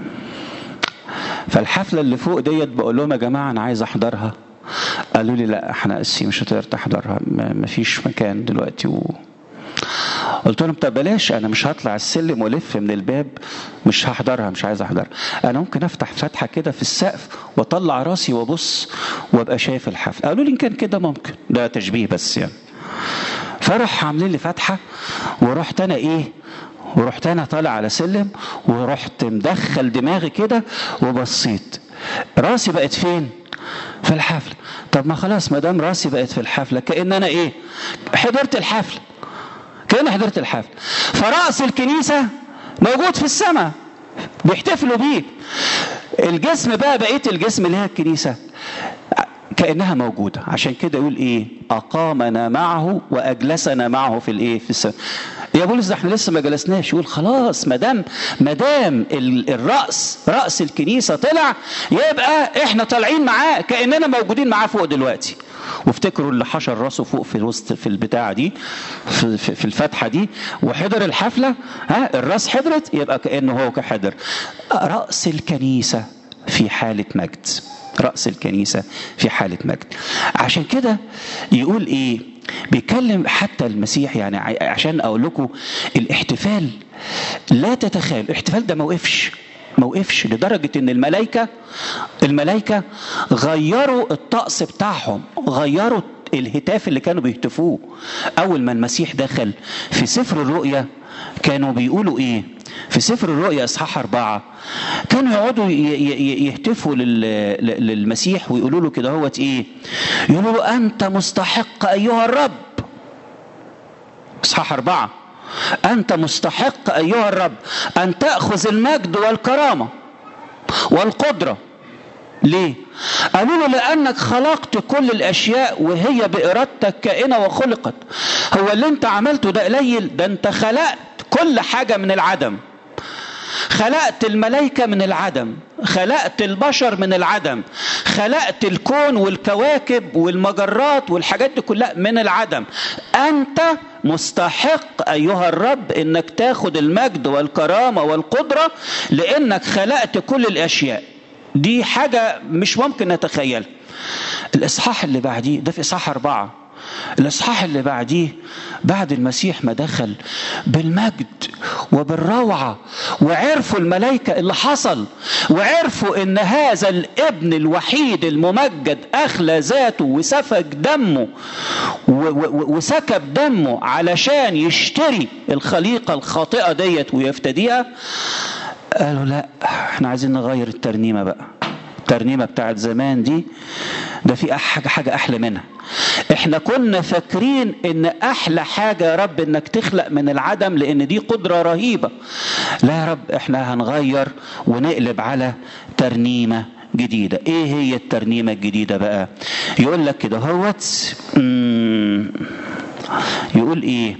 فالحفله اللي فوق ديت بقول لهم يا جماعه انا عايز احضرها قالوا لي لا احنا اسي مش هتقدر تحضرها مفيش مكان دلوقتي و... قلت لهم طب بلاش انا مش هطلع السلم والف من الباب مش هحضرها مش عايز احضرها انا ممكن افتح فتحه كده في السقف واطلع راسي وابص وابقى شايف الحفله قالوا لي ان كان كده ممكن ده تشبيه بس يعني فراح عاملين لي فتحه ورحت انا ايه ورحت انا طالع على سلم ورحت مدخل دماغي كده وبصيت راسي بقت فين في الحفله طب ما خلاص ما دام راسي بقت في الحفله كان انا ايه حضرت الحفله كان حضرت الحفله فراس الكنيسه موجود في السماء بيحتفلوا بيه الجسم بقى بقيه الجسم اللي هي الكنيسه كانها موجوده عشان كده يقول ايه اقامنا معه واجلسنا معه في الايه في السماء يا بولس ده احنا لسه ما جلسناش يقول خلاص ما دام ما دام الراس راس الكنيسه طلع يبقى احنا طالعين معاه كاننا موجودين معاه فوق دلوقتي وافتكروا اللي حشر راسه فوق في الوسط في البتاعه دي في, في, في الفتحه دي وحضر الحفله ها الراس حضرت يبقى كانه هو كحضر راس الكنيسه في حاله مجد رأس الكنيسة في حالة مجد عشان كده يقول ايه بيتكلم حتى المسيح يعني عشان اقول لكم الاحتفال لا تتخيل الاحتفال ده ما وقفش ما وقفش لدرجة ان الملائكة الملائكة غيروا الطقس بتاعهم غيروا الهتاف اللي كانوا بيهتفوه اول ما المسيح دخل في سفر الرؤيا كانوا بيقولوا ايه في سفر الرؤيا اصحاح أربعة كانوا يقعدوا يهتفوا للمسيح ويقولوا له كده هوت ايه يقولوا له انت مستحق ايها الرب اصحاح أربعة انت مستحق ايها الرب ان تاخذ المجد والكرامه والقدره ليه قالوا له لانك خلقت كل الاشياء وهي بارادتك كائنه وخلقت هو اللي انت عملته ده قليل ده انت خلقت كل حاجه من العدم خلقت الملائكة من العدم خلقت البشر من العدم خلقت الكون والكواكب والمجرات والحاجات دي كلها من العدم أنت مستحق أيها الرب أنك تاخد المجد والكرامة والقدرة لأنك خلقت كل الأشياء دي حاجة مش ممكن نتخيلها الإصحاح اللي بعديه ده في إصحاح أربعة الإصحاح اللي بعديه بعد المسيح ما دخل بالمجد وبالروعة وعرفوا الملائكة اللي حصل وعرفوا ان هذا الابن الوحيد الممجد اخلى ذاته وسفك دمه وسكب دمه علشان يشتري الخليقة الخاطئة ديت ويفتديها قالوا لا احنا عايزين نغير الترنيمة بقى الترنيمة بتاعت زمان دي ده في حاجة حاجة أحلى منها احنا كنا فاكرين ان احلى حاجة يا رب انك تخلق من العدم لان دي قدرة رهيبة لا يا رب احنا هنغير ونقلب على ترنيمة جديدة ايه هي الترنيمة الجديدة بقى يقول لك كده هوت يقول ايه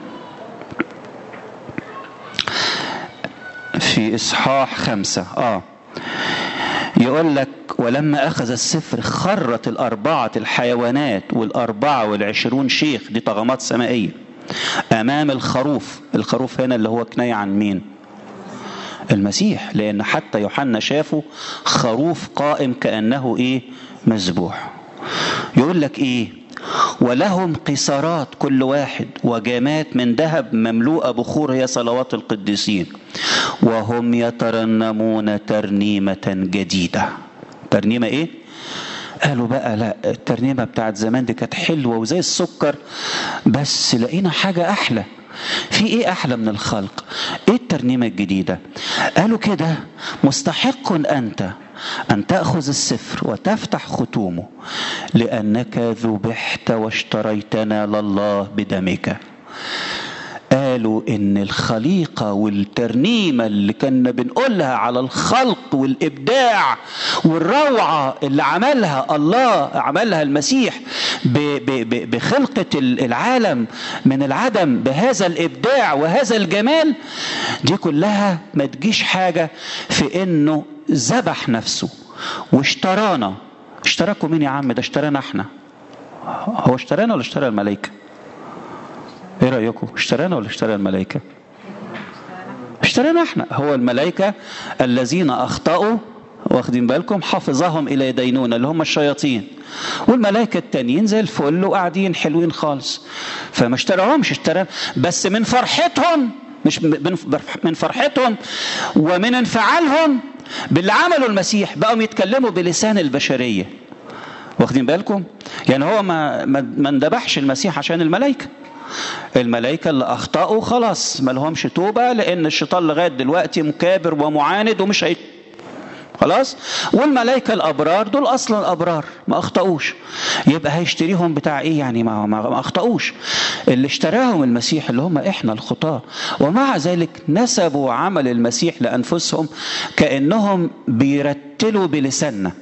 في اصحاح خمسة اه يقول لك ولما أخذ السفر خرت الأربعة الحيوانات والأربعة والعشرون شيخ دي طغمات سمائية أمام الخروف الخروف هنا اللي هو كناية عن مين المسيح لأن حتى يوحنا شافه خروف قائم كأنه إيه مذبوح يقول لك إيه ولهم قصارات كل واحد وجامات من ذهب مملوءة بخور هي صلوات القديسين وهم يترنمون ترنيمة جديدة ترنيمة ايه قالوا بقى لا الترنيمة بتاعت زمان دي كانت حلوة وزي السكر بس لقينا حاجة أحلى في ايه احلى من الخلق ايه الترنيمة الجديدة قالوا كده مستحق انت ان تأخذ السفر وتفتح ختومه لانك ذبحت واشتريتنا لله بدمك قالوا ان الخليقه والترنيمه اللي كنا بنقولها على الخلق والابداع والروعه اللي عملها الله عملها المسيح ب- ب- ب- بخلقه العالم من العدم بهذا الابداع وهذا الجمال دي كلها ما تجيش حاجه في انه ذبح نفسه واشترانا اشتراكوا مين يا عم ده اشترانا احنا هو اشترانا ولا اشترى الملائكه ايه رايكم اشترانا ولا اشترى الملائكه اشترانا احنا هو الملائكه الذين اخطاوا واخدين بالكم حافظهم الى دينونه اللي هم الشياطين والملائكه التانيين زي الفل وقاعدين حلوين خالص فما اشتراهمش اشترى بس من فرحتهم مش من من فرحتهم ومن انفعالهم باللي عمله المسيح بقوا يتكلموا بلسان البشريه واخدين بالكم يعني هو ما ما ما اندبحش المسيح عشان الملائكه الملائكة اللي أخطأوا خلاص ما لهمش توبة لأن الشيطان لغاية دلوقتي مكابر ومعاند ومش هي خلاص والملائكة الأبرار دول أصلا أبرار ما أخطأوش يبقى هيشتريهم بتاع إيه يعني ما, ما, ما أخطأوش اللي اشتراهم المسيح اللي هم إحنا الخطاة ومع ذلك نسبوا عمل المسيح لأنفسهم كأنهم بيرتلوا بلساننا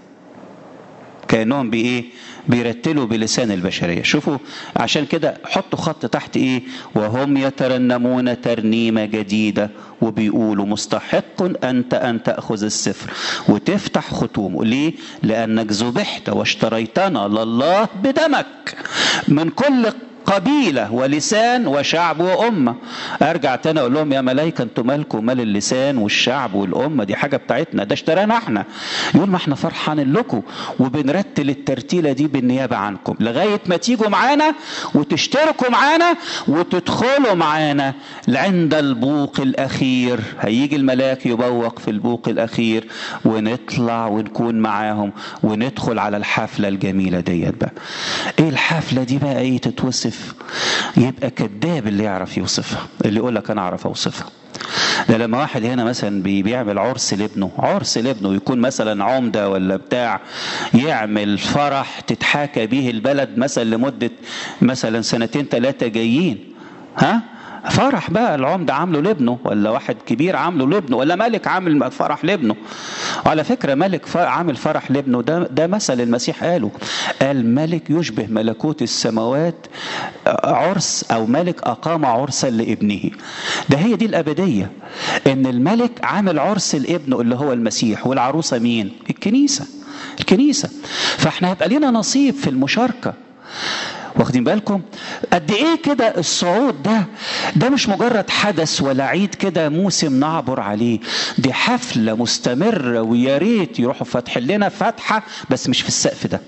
كأنهم بإيه بيرتلوا بلسان البشرية شوفوا عشان كده حطوا خط تحت ايه وهم يترنمون ترنيمة جديدة وبيقولوا مستحق أنت أن تأخذ السفر وتفتح ختومه ليه لأنك ذبحت واشتريتنا لله بدمك من كل قبيلة ولسان وشعب وأمة أرجع تاني أقول لهم يا ملايكة أنتوا مالكم مال اللسان والشعب والأمة دي حاجة بتاعتنا ده اشترانا احنا يقول ما احنا فرحانين لكم وبنرتل الترتيلة دي بالنيابة عنكم لغاية ما تيجوا معانا وتشتركوا معانا وتدخلوا معانا عند البوق الأخير هيجي الملاك يبوق في البوق الأخير ونطلع ونكون معاهم وندخل على الحفلة الجميلة ديت بقى ايه الحفلة دي بقى ايه تتوصف يبقى كذاب اللي يعرف يوصفها اللي يقول لك انا اعرف اوصفها ده لما واحد هنا مثلا بي- بيعمل عرس لابنه عرس لابنه يكون مثلا عمدة ولا بتاع يعمل فرح تتحاكى به البلد مثلا لمدة مثلا سنتين ثلاثة جايين ها فرح بقى العمدة عامله لابنه ولا واحد كبير عامله لابنه ولا ملك عامل فرح لابنه على فكرة ملك ف- عامل فرح لابنه ده ده مثل المسيح قاله قال ملك يشبه ملكوت السماوات عرس أو ملك أقام عرسا لابنه ده هي دي الأبدية إن الملك عامل عرس لابنه اللي هو المسيح والعروسة مين الكنيسة الكنيسة فاحنا هيبقى لنا نصيب في المشاركة واخدين بالكم قد ايه كده الصعود ده ده مش مجرد حدث ولا عيد كده موسم نعبر عليه دي حفله مستمره ويا ريت يروحوا فاتحين لنا فتحه بس مش في السقف ده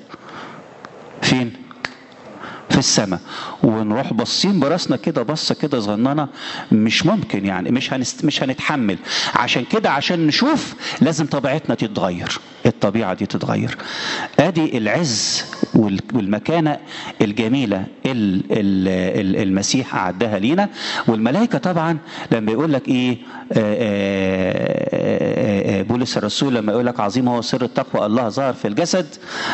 فين في السماء ونروح باصين براسنا كده بصه كده صغننه مش ممكن يعني مش هنست مش هنتحمل عشان كده عشان نشوف لازم طبيعتنا تتغير الطبيعه دي تتغير ادي العز وال- والمكانه الجميله ال- ال- ال- المسيح اعدها لينا والملائكه طبعا لما يقول لك ايه آه، آه، آه، بولس الرسول لما يقول لك عظيم هو سر التقوى الله ظهر في الجسد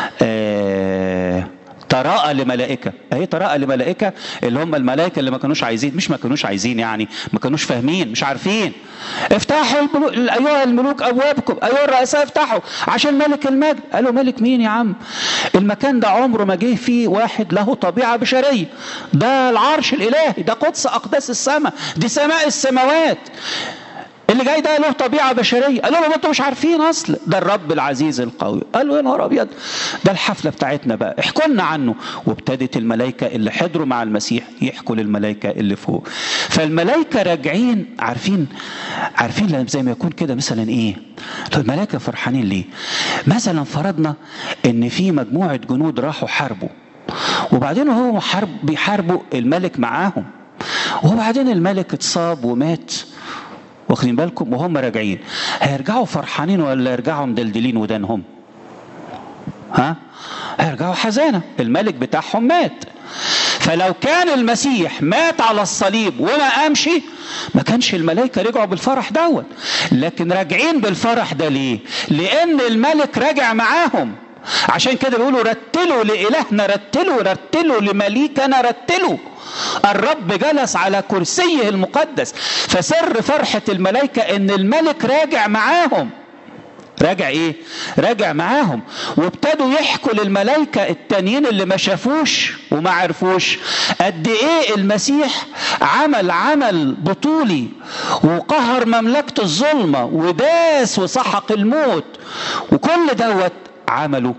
آه، تراءى لملائكة اهي تراءى لملائكة اللي هم الملائكة اللي ما كانوش عايزين مش ما كانوش عايزين يعني ما كانوش فاهمين مش عارفين افتحوا الملوك ايها الملوك ابوابكم ايها الرؤساء افتحوا عشان ملك المجد قالوا ملك مين يا عم المكان ده عمره ما جه فيه واحد له طبيعة بشرية ده العرش الالهي ده قدس اقداس السماء دي سماء السماوات اللي جاي ده له طبيعه بشريه قالوا لهم انتوا مش عارفين اصل ده الرب العزيز القوي قالوا يا نهار ابيض ده الحفله بتاعتنا بقى احكوا لنا عنه وابتدت الملائكه اللي حضروا مع المسيح يحكوا للملائكه اللي فوق فالملائكه راجعين عارفين عارفين لما زي ما يكون كده مثلا ايه طب الملائكه فرحانين ليه مثلا فرضنا ان في مجموعه جنود راحوا حاربوا وبعدين وهو حرب بيحاربوا الملك معاهم وبعدين الملك اتصاب ومات واخدين بالكم وهم راجعين هيرجعوا فرحانين ولا يرجعوا مدلدلين ودانهم ها هيرجعوا حزانة الملك بتاعهم مات فلو كان المسيح مات على الصليب وما قامش ما كانش الملائكة رجعوا بالفرح دوت لكن راجعين بالفرح ده ليه لان الملك راجع معاهم عشان كده بيقولوا رتلوا لإلهنا رتلوا رتلوا لمليكنا رتلوا الرب جلس على كرسيه المقدس فسر فرحة الملائكة ان الملك راجع معاهم راجع ايه راجع معاهم وابتدوا يحكوا للملائكة التانيين اللي ما شافوش وما عرفوش قد ايه المسيح عمل عمل بطولي وقهر مملكة الظلمة وداس وسحق الموت وكل دوت عمله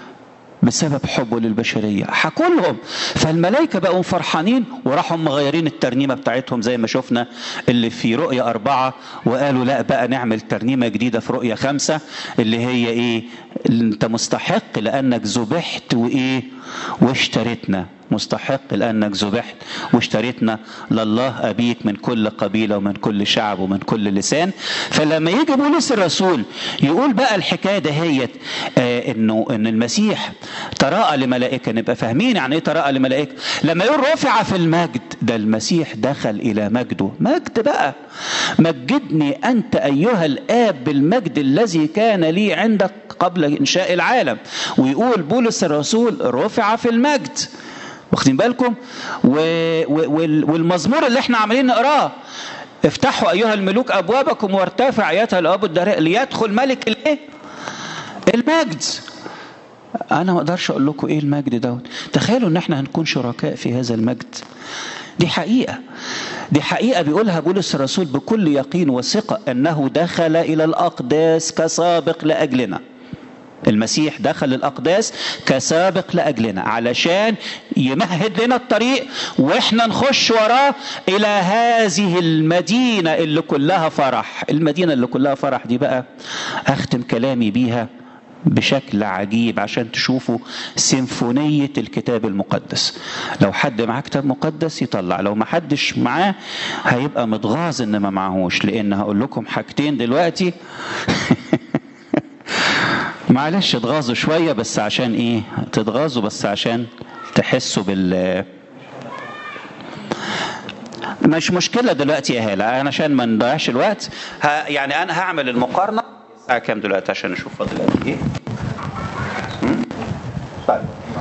بسبب حبه للبشرية حكوا لهم فالملائكة بقوا فرحانين وراحوا مغيرين الترنيمة بتاعتهم زي ما شفنا اللي في رؤية أربعة وقالوا لا بقى نعمل ترنيمة جديدة في رؤية خمسة اللي هي إيه أنت مستحق لأنك ذبحت وإيه واشتريتنا مستحق لأنك ذبحت واشتريتنا لله أبيك من كل قبيلة ومن كل شعب ومن كل لسان فلما يجي بولس الرسول يقول بقى الحكاية دهيت آه إنه إن المسيح تراءى لملائكة نبقى فاهمين يعني إيه تراءى لملائكة لما يقول رفع في المجد ده المسيح دخل إلى مجده مجد بقى مجدني أنت أيها الآب بالمجد الذي كان لي عندك قبل إنشاء العالم ويقول بولس الرسول رفع في المجد واخدين بالكم و... و... والمزمور اللي احنا عمالين نقراه افتحوا ايها الملوك ابوابكم وارتفع ايتها الابواب الدارئه ليدخل ملك الايه المجد انا ما اقدرش اقول لكم ايه المجد دوت تخيلوا ان احنا هنكون شركاء في هذا المجد دي حقيقه دي حقيقه بيقولها بولس الرسول بكل يقين وثقه انه دخل الى الاقداس كسابق لاجلنا المسيح دخل الأقداس كسابق لأجلنا علشان يمهد لنا الطريق وإحنا نخش وراه إلى هذه المدينة اللي كلها فرح المدينة اللي كلها فرح دي بقى أختم كلامي بيها بشكل عجيب عشان تشوفوا سيمفونية الكتاب المقدس لو حد معاه كتاب مقدس يطلع لو ما حدش معاه هيبقى متغاظ ان ما معهوش لان هقول لكم حاجتين دلوقتي معلش اتغاظوا شويه بس عشان ايه تتغاظوا بس عشان تحسوا بال مش مشكله دلوقتي يا هاله انا عشان ما نضيعش الوقت ه... يعني انا هعمل المقارنه الساعه كام دلوقتي عشان نشوف فاضل قد ايه طيب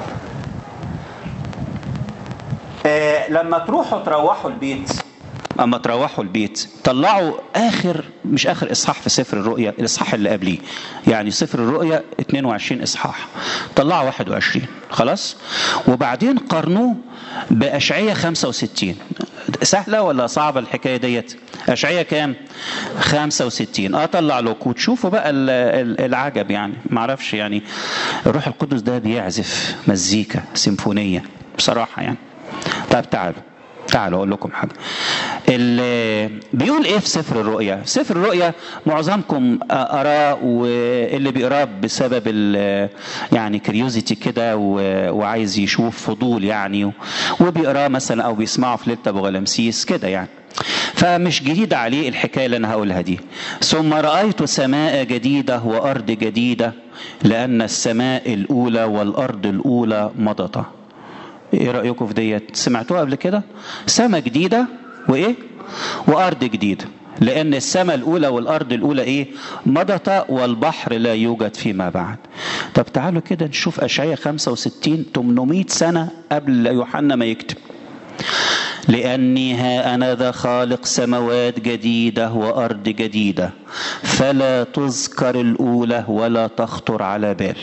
آه لما تروحوا تروحوا البيت اما تروحوا البيت طلعوا اخر مش اخر اصحاح في سفر الرؤيا الاصحاح اللي قبليه يعني سفر الرؤيا 22 اصحاح طلعوا 21 خلاص وبعدين قارنوه باشعياء 65 سهله ولا صعبه الحكايه ديت اشعياء كام 65 اه طلع لكم وتشوفوا بقى العجب يعني ما اعرفش يعني الروح القدس ده بيعزف مزيكا سيمفونيه بصراحه يعني طيب تعالوا تعالوا اقول لكم حاجه بيقول ايه في سفر الرؤيا سفر الرؤيا معظمكم قراه واللي بيقراه بسبب يعني كريوزيتي كده وعايز يشوف فضول يعني وبيقراه مثلا او بيسمعه في ليله ابو غلمسيس كده يعني فمش جديدة عليه الحكاية اللي أنا هقولها دي ثم رأيت سماء جديدة وأرض جديدة لأن السماء الأولى والأرض الأولى مضتا ايه رايكم في ديت سمعتوها قبل كده سماء جديده وايه وارض جديده لان السماء الاولى والارض الاولى ايه مضت والبحر لا يوجد فيما بعد طب تعالوا كده نشوف اشعياء 65 800 سنه قبل يوحنا ما يكتب لاني ها انا ذا خالق سماوات جديده وارض جديده فلا تذكر الاولى ولا تخطر على بال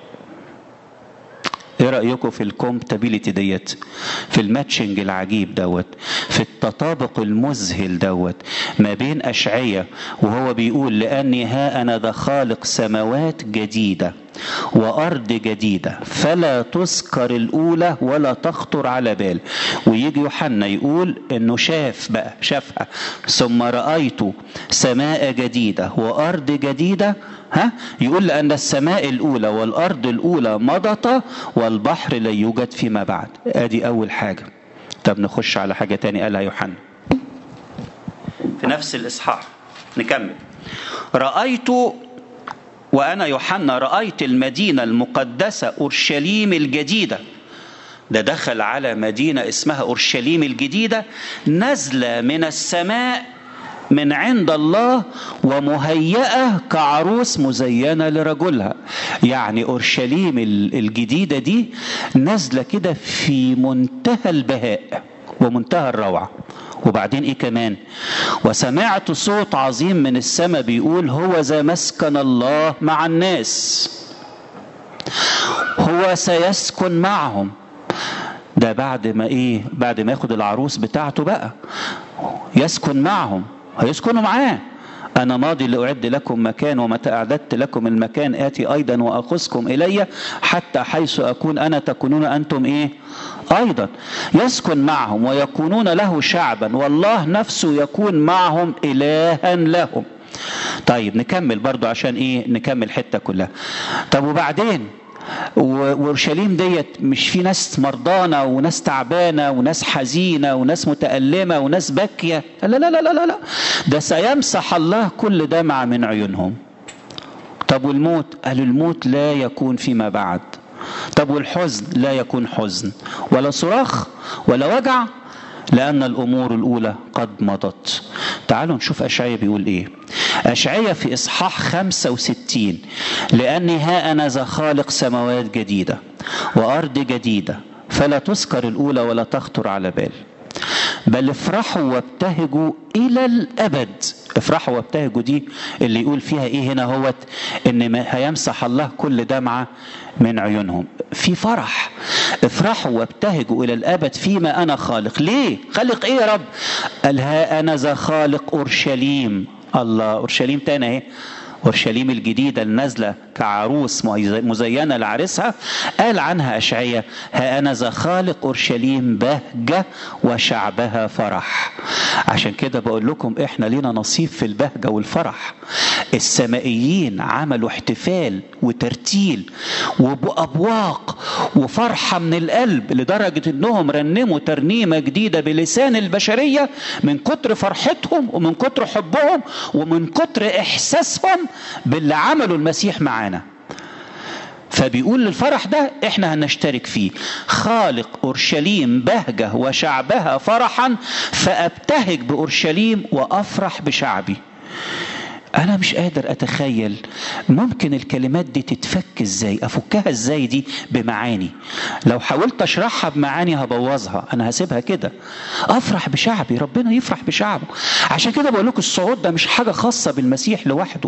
ايه رايكم في الكومبتابيلتي ديت في الماتشنج العجيب دوت في التطابق المذهل دوت ما بين اشعياء وهو بيقول لاني ها انا ذا خالق سماوات جديده وارض جديده فلا تذكر الاولى ولا تخطر على بال ويجي يوحنا يقول انه شاف بقى شافها ثم رايت سماء جديده وارض جديده ها يقول لأن السماء الأولى والأرض الأولى مضت والبحر لا يوجد فيما بعد أدي أول حاجة طب نخش على حاجة تاني قالها يوحنا في نفس الإصحاح نكمل رأيت وأنا يوحنا رأيت المدينة المقدسة أورشليم الجديدة ده دخل على مدينة اسمها أورشليم الجديدة نزلة من السماء من عند الله ومهيئة كعروس مزينة لرجلها يعني أورشليم الجديدة دي نازلة كده في منتهى البهاء ومنتهى الروعة وبعدين ايه كمان وسمعت صوت عظيم من السماء بيقول هو ذا مسكن الله مع الناس هو سيسكن معهم ده بعد ما ايه بعد ما ياخد العروس بتاعته بقى يسكن معهم هيسكنوا معاه أنا ماضي لأعد لكم مكان ومتى أعددت لكم المكان آتي أيضا وأخذكم إلي حتى حيث أكون أنا تكونون أنتم إيه أيضا يسكن معهم ويكونون له شعبا والله نفسه يكون معهم إلها لهم طيب نكمل برضو عشان إيه نكمل حتة كلها طب وبعدين واورشليم ديت مش في ناس مرضانه وناس تعبانه وناس حزينه وناس متالمه وناس باكيه لا لا لا لا لا لا ده سيمسح الله كل دمعه من عيونهم طب والموت قالوا الموت لا يكون فيما بعد طب والحزن لا يكون حزن ولا صراخ ولا وجع لأن الأمور الأولى قد مضت تعالوا نشوف أشعية بيقول إيه أشعية في إصحاح 65 لأني ها أنا ذا خالق سماوات جديدة وأرض جديدة فلا تذكر الأولى ولا تخطر على بال بل افرحوا وابتهجوا إلى الأبد افرحوا وابتهجوا دي اللي يقول فيها ايه هنا هوت ان هيمسح الله كل دمعة من عيونهم في فرح افرحوا وابتهجوا الى الابد فيما انا خالق ليه خالق ايه يا رب قال ها انا ذا خالق اورشليم الله اورشليم تاني اهي اورشليم الجديده النازله كعروس مزينه لعريسها قال عنها اشعياء ها انا ذا خالق اورشليم بهجه وشعبها فرح عشان كده بقول لكم احنا لينا نصيب في البهجه والفرح السمائيين عملوا احتفال وترتيل وبأبواق وفرحة من القلب لدرجة انهم رنموا ترنيمة جديدة بلسان البشرية من كتر فرحتهم ومن كتر حبهم ومن كتر احساسهم باللي عمله المسيح معانا فبيقول للفرح ده احنا هنشترك فيه خالق اورشليم بهجه وشعبها فرحا فابتهج باورشليم وافرح بشعبي انا مش قادر اتخيل ممكن الكلمات دي تتفك ازاي افكها ازاي دي بمعاني لو حاولت اشرحها بمعاني هبوظها انا هسيبها كده افرح بشعبي ربنا يفرح بشعبه عشان كده بقول لكم الصعود ده مش حاجه خاصه بالمسيح لوحده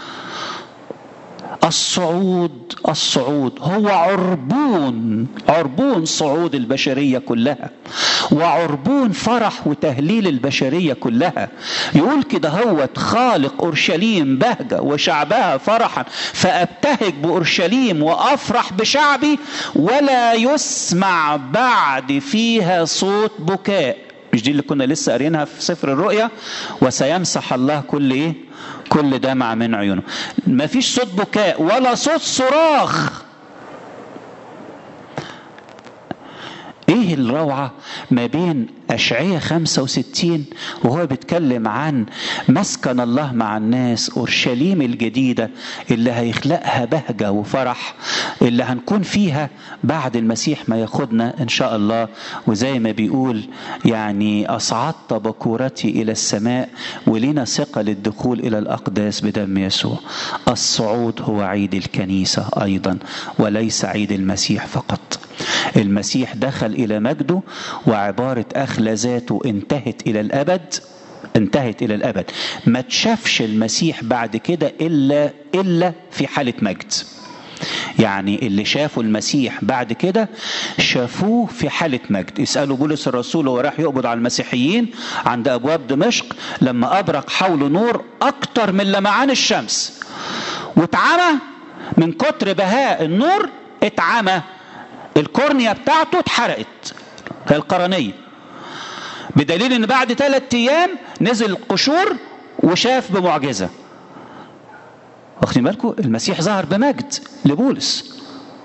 الصعود الصعود هو عربون عربون صعود البشرية كلها وعربون فرح وتهليل البشرية كلها يقول كده هو خالق أورشليم بهجة وشعبها فرحا فأبتهج بأورشليم وأفرح بشعبي ولا يسمع بعد فيها صوت بكاء مش دي اللي كنا لسه قارينها في سفر الرؤيا وسيمسح الله كل ايه كل دمع من عيونه ما فيش صوت بكاء ولا صوت صراخ ايه الروعة ما بين أشعية 65 وهو بيتكلم عن مسكن الله مع الناس أورشليم الجديدة اللي هيخلقها بهجة وفرح اللي هنكون فيها بعد المسيح ما ياخدنا إن شاء الله وزي ما بيقول يعني أصعدت بكورتي إلى السماء ولنا ثقة للدخول إلى الأقداس بدم يسوع الصعود هو عيد الكنيسة أيضا وليس عيد المسيح فقط المسيح دخل إلى مجده وعبارة أخلى ذاته انتهت إلى الأبد انتهت إلى الأبد ما تشافش المسيح بعد كده إلا إلا في حالة مجد يعني اللي شافوا المسيح بعد كده شافوه في حالة مجد اسألوا بولس الرسول وهو راح يقبض على المسيحيين عند أبواب دمشق لما أبرق حوله نور أكتر من لمعان الشمس واتعمى من كتر بهاء النور اتعمى الكورنيا بتاعته اتحرقت القرنية بدليل ان بعد ثلاثة ايام نزل قشور وشاف بمعجزة واخدين بالكم المسيح ظهر بمجد لبولس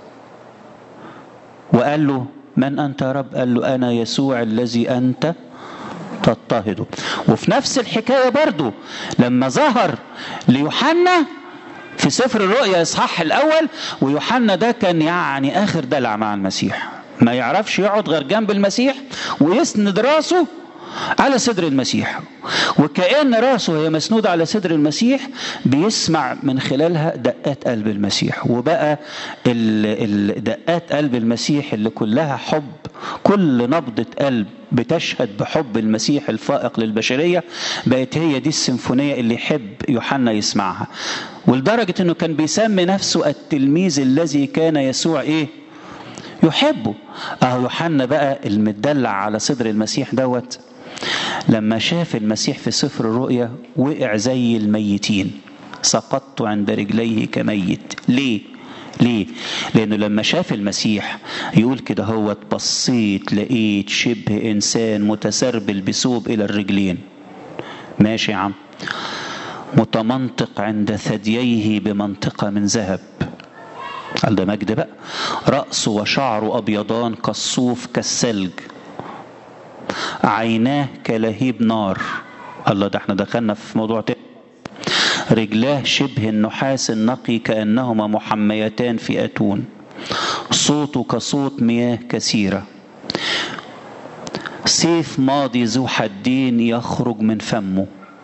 وقال له من انت يا رب قال له انا يسوع الذي انت تضطهده وفي نفس الحكاية برضو لما ظهر ليوحنا في سفر الرؤيا اصحاح الاول ويوحنا ده كان يعني اخر دلع مع المسيح ما يعرفش يقعد غير جنب المسيح ويسند راسه على صدر المسيح وكأن راسه هي مسنودة على صدر المسيح بيسمع من خلالها دقات قلب المسيح وبقى ال- ال- دقات قلب المسيح اللي كلها حب كل نبضة قلب بتشهد بحب المسيح الفائق للبشرية بقت هي دي السيمفونية اللي يحب يوحنا يسمعها ولدرجة انه كان بيسمي نفسه التلميذ الذي كان يسوع ايه يحبه اهو يوحنا بقى المدلع على صدر المسيح دوت لما شاف المسيح في سفر الرؤيا وقع زي الميتين سقطت عند رجليه كميت ليه ليه لانه لما شاف المسيح يقول كده هو بصيت لقيت شبه انسان متسربل بثوب الى الرجلين ماشي يا عم متمنطق عند ثدييه بمنطقه من ذهب قال ده مجد بقى رأسه وشعره أبيضان كالصوف كالثلج عيناه كلهيب نار الله ده احنا دخلنا في موضوع تاني رجلاه شبه النحاس النقي كأنهما محميتان في أتون صوته كصوت مياه كثيرة سيف ماضي ذو حدين يخرج من فمه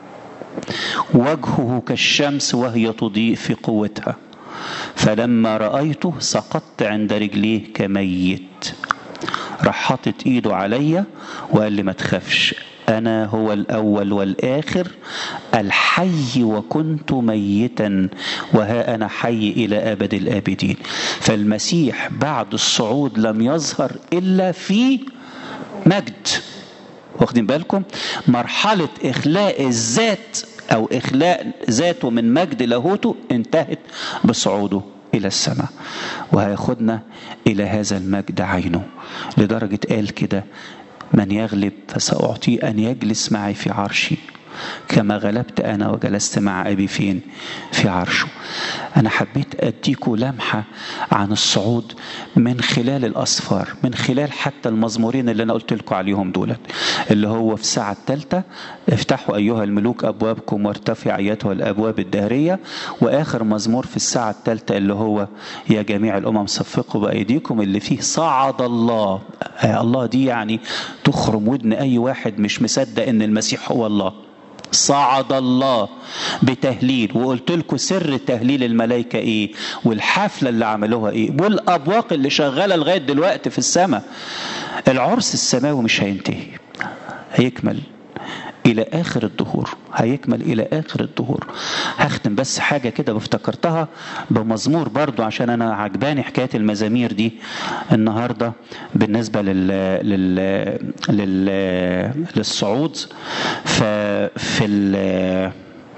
وجهه كالشمس وهي تضيء في قوتها فلما رأيته سقطت عند رجليه كميت راح حاطط ايده عليا وقال لي ما تخافش انا هو الاول والاخر الحي وكنت ميتا وها انا حي الى ابد الابدين فالمسيح بعد الصعود لم يظهر الا في مجد واخدين بالكم مرحله اخلاء الذات او اخلاء ذاته من مجد لاهوته انتهت بصعوده الى السماء وهياخدنا الى هذا المجد عينه لدرجه قال كده من يغلب فساعطيه ان يجلس معي في عرشي كما غلبت انا وجلست مع ابي فين في عرشه انا حبيت اديكوا لمحه عن الصعود من خلال الاسفار من خلال حتى المزمورين اللي انا قلت لكم عليهم دولت اللي هو في الساعه الثالثه افتحوا ايها الملوك ابوابكم وارتفع ايتها الابواب الدهريه واخر مزمور في الساعه الثالثه اللي هو يا جميع الامم صفقوا بايديكم اللي فيه صعد الله آه الله دي يعني تخرم ودن اي واحد مش مصدق ان المسيح هو الله صعد الله بتهليل وقلت لكم سر تهليل الملائكة ايه والحفلة اللي عملوها ايه والابواق اللي شغالة لغاية دلوقتي في السماء العرس السماوي مش هينتهي هيكمل الى اخر الدهور هيكمل الى اخر الدهور هختم بس حاجه كده بافتكرتها بمزمور برضو عشان انا عجباني حكايه المزامير دي النهارده بالنسبه لل لل, لل... للصعود ففي ال...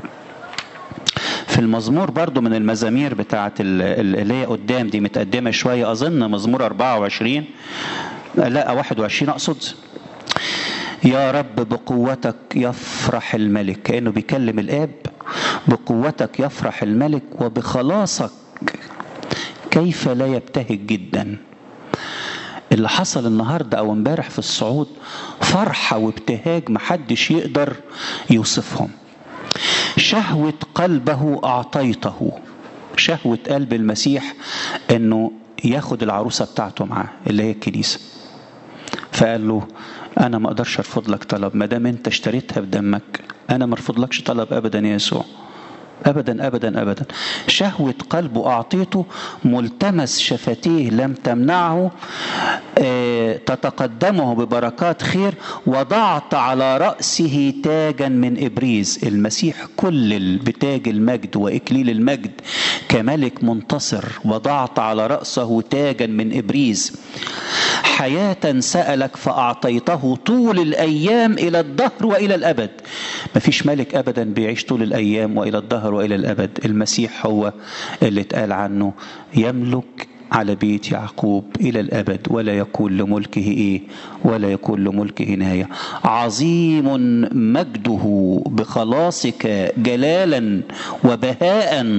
في المزمور برضو من المزامير بتاعت اللي هي قدام دي متقدمه شويه اظن مزمور 24 لا 21 اقصد يا رب بقوتك يفرح الملك كأنه بيكلم الآب بقوتك يفرح الملك وبخلاصك كيف لا يبتهج جدا اللي حصل النهاردة أو امبارح في الصعود فرحة وابتهاج محدش يقدر يوصفهم شهوة قلبه أعطيته شهوة قلب المسيح أنه ياخد العروسة بتاعته معاه اللي هي الكنيسة فقال له انا ما اقدرش ارفض لك طلب ما دام انت اشتريتها بدمك انا ما ارفضلكش طلب ابدا يا يسوع ابدا ابدا ابدا شهوه قلبه اعطيته ملتمس شفتيه لم تمنعه اه تتقدمه ببركات خير وضعت على راسه تاجا من ابريز المسيح كل بتاج المجد واكليل المجد كملك منتصر وضعت على راسه تاجا من ابريز حياة سألك فأعطيته طول الأيام إلى الدهر وإلى الأبد مفيش ملك أبدا بيعيش طول الأيام وإلى الدهر وإلى الأبد المسيح هو اللي اتقال عنه يملك على بيت يعقوب إلى الأبد ولا يكون لملكه إيه ولا يكون لملكه نهاية عظيم مجده بخلاصك جلالا وبهاء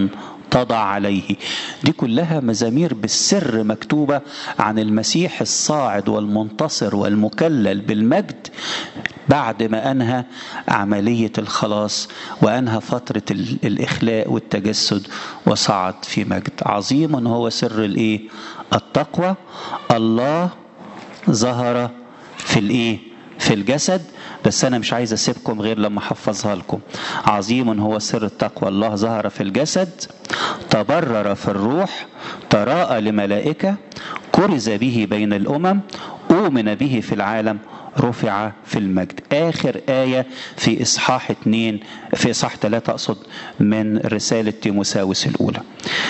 تضع عليه دي كلها مزامير بالسر مكتوبة عن المسيح الصاعد والمنتصر والمكلل بالمجد بعد ما أنهى عملية الخلاص وأنهى فترة ال- الإخلاء والتجسد وصعد في مجد عظيم هو سر الإيه التقوى الله ظهر في الإيه في الجسد بس أنا مش عايز أسيبكم غير لما أحفظها لكم عظيم هو سر التقوى الله ظهر في الجسد تبرر في الروح تراءى لملائكة كرز به بين الأمم أؤمن به في العالم رفع في المجد آخر آية في إصحاح اتنين في إصحاح ثلاثة أقصد من رسالة تيموساوس الأولى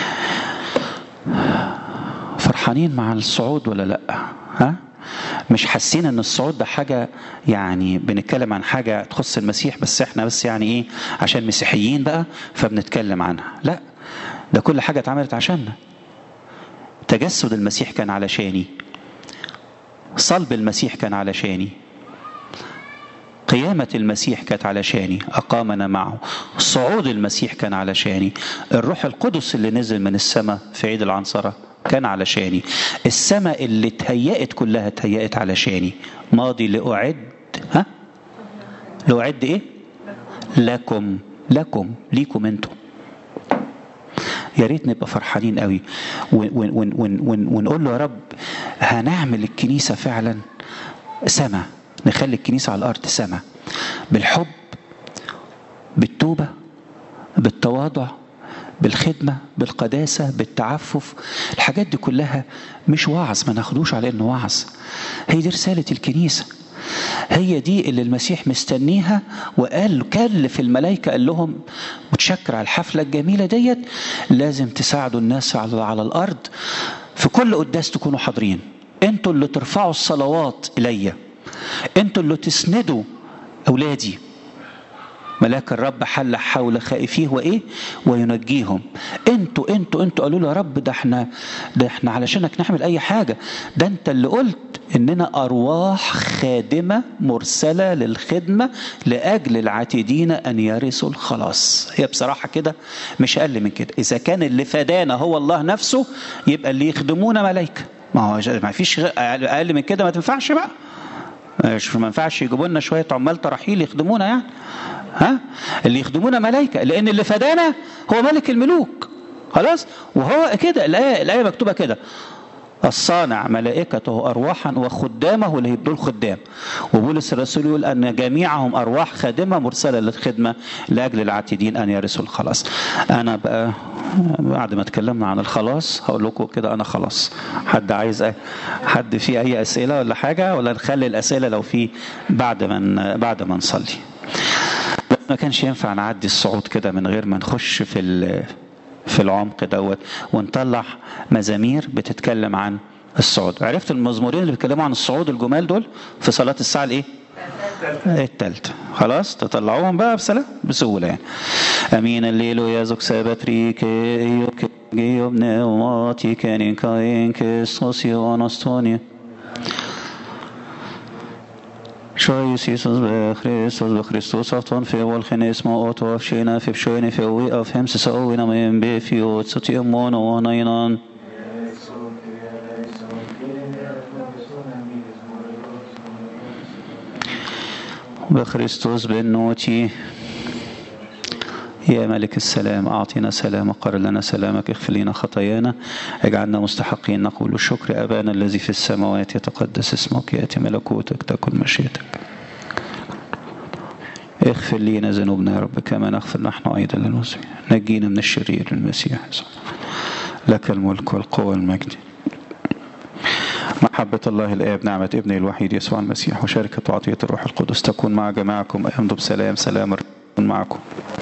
فرحانين مع الصعود ولا لا ها مش حاسين ان الصعود ده حاجه يعني بنتكلم عن حاجه تخص المسيح بس احنا بس يعني ايه عشان مسيحيين بقى فبنتكلم عنها لا ده كل حاجه اتعملت عشاننا تجسد المسيح كان علشاني صلب المسيح كان علشاني قيامة المسيح كانت علشاني أقامنا معه صعود المسيح كان علشاني الروح القدس اللي نزل من السماء في عيد العنصرة كان علشاني السماء اللي اتهيأت كلها اتهيأت علشاني ماضي لأعد ها لأعد ايه لكم لكم ليكم انتم يا ريت نبقى فرحانين قوي ون ون ون ون ونقول له يا رب هنعمل الكنيسة فعلا سما نخلي الكنيسة على الأرض سما بالحب بالتوبة بالتواضع بالخدمة بالقداسة بالتعفف الحاجات دي كلها مش وعظ ما ناخدوش على انه وعظ هي دي رسالة الكنيسة هي دي اللي المسيح مستنيها وقال كلف الملائكة قال لهم متشكر على الحفلة الجميلة ديت لازم تساعدوا الناس على, على الأرض في كل قداس تكونوا حاضرين انتوا اللي ترفعوا الصلوات إلي انتوا اللي تسندوا أولادي ملاك الرب حل حول خائفيه وايه وينجيهم انتوا انتوا انتوا قالوا له يا رب ده احنا ده احنا علشانك نعمل اي حاجه ده انت اللي قلت اننا ارواح خادمه مرسله للخدمه لاجل العاتدين ان يرثوا الخلاص هي بصراحه كده مش اقل من كده اذا كان اللي فدانا هو الله نفسه يبقى اللي يخدمونا ملائكه ما هو ما فيش اقل من كده ما تنفعش بقى مش ما ينفعش يجيبوا لنا شويه عمال تراحيل يخدمونا يعني ها اللي يخدمونا ملائكه لان اللي فدانا هو ملك الملوك خلاص وهو كده الايه الايه مكتوبه كده الصانع ملائكته ارواحا وخدامه اللي دول خدام وبولس الرسول يقول ان جميعهم ارواح خادمه مرسله للخدمه لاجل العاتدين ان يرثوا الخلاص انا بقى بعد ما اتكلمنا عن الخلاص هقول لكم كده انا خلاص حد عايز أي حد في اي اسئله ولا حاجه ولا نخلي الاسئله لو في بعد ما بعد ما نصلي ما كانش ينفع نعدي الصعود كده من غير ما نخش في في العمق دوت ونطلع مزامير بتتكلم عن الصعود عرفت المزمورين اللي بيتكلموا عن الصعود الجمال دول في صلاة الساعة الايه التالتة خلاص تطلعوهم بقى بسلام بسهولة يعني أمين الليل يا زوك سابتريك إيوك جيوب نوماتي كانين كاين كيسوسي وانستوني شايس يسوس بخريستوس بخريستوس افتون في والخن اسمه اوتو افشينا في بشويني في وي افهم سسوينا من بي في وتسوتي امون ونينان بخريستوس بالنوتي يا ملك السلام أعطنا سلام قر لنا سلامك اغفر لنا خطايانا اجعلنا مستحقين نقول الشكر أبانا الذي في السماوات يتقدس اسمك يأتي ملكوتك تكن مشيئتك اغفر لنا ذنوبنا يا رب كما نغفر نحن أيضا للمسلمين نجينا من الشرير المسيح لك الملك والقوة والمجد محبة الله الآب نعمة ابنه الوحيد يسوع المسيح وشركة وعطية الروح القدس تكون مع جماعكم أيمضوا بسلام سلام معكم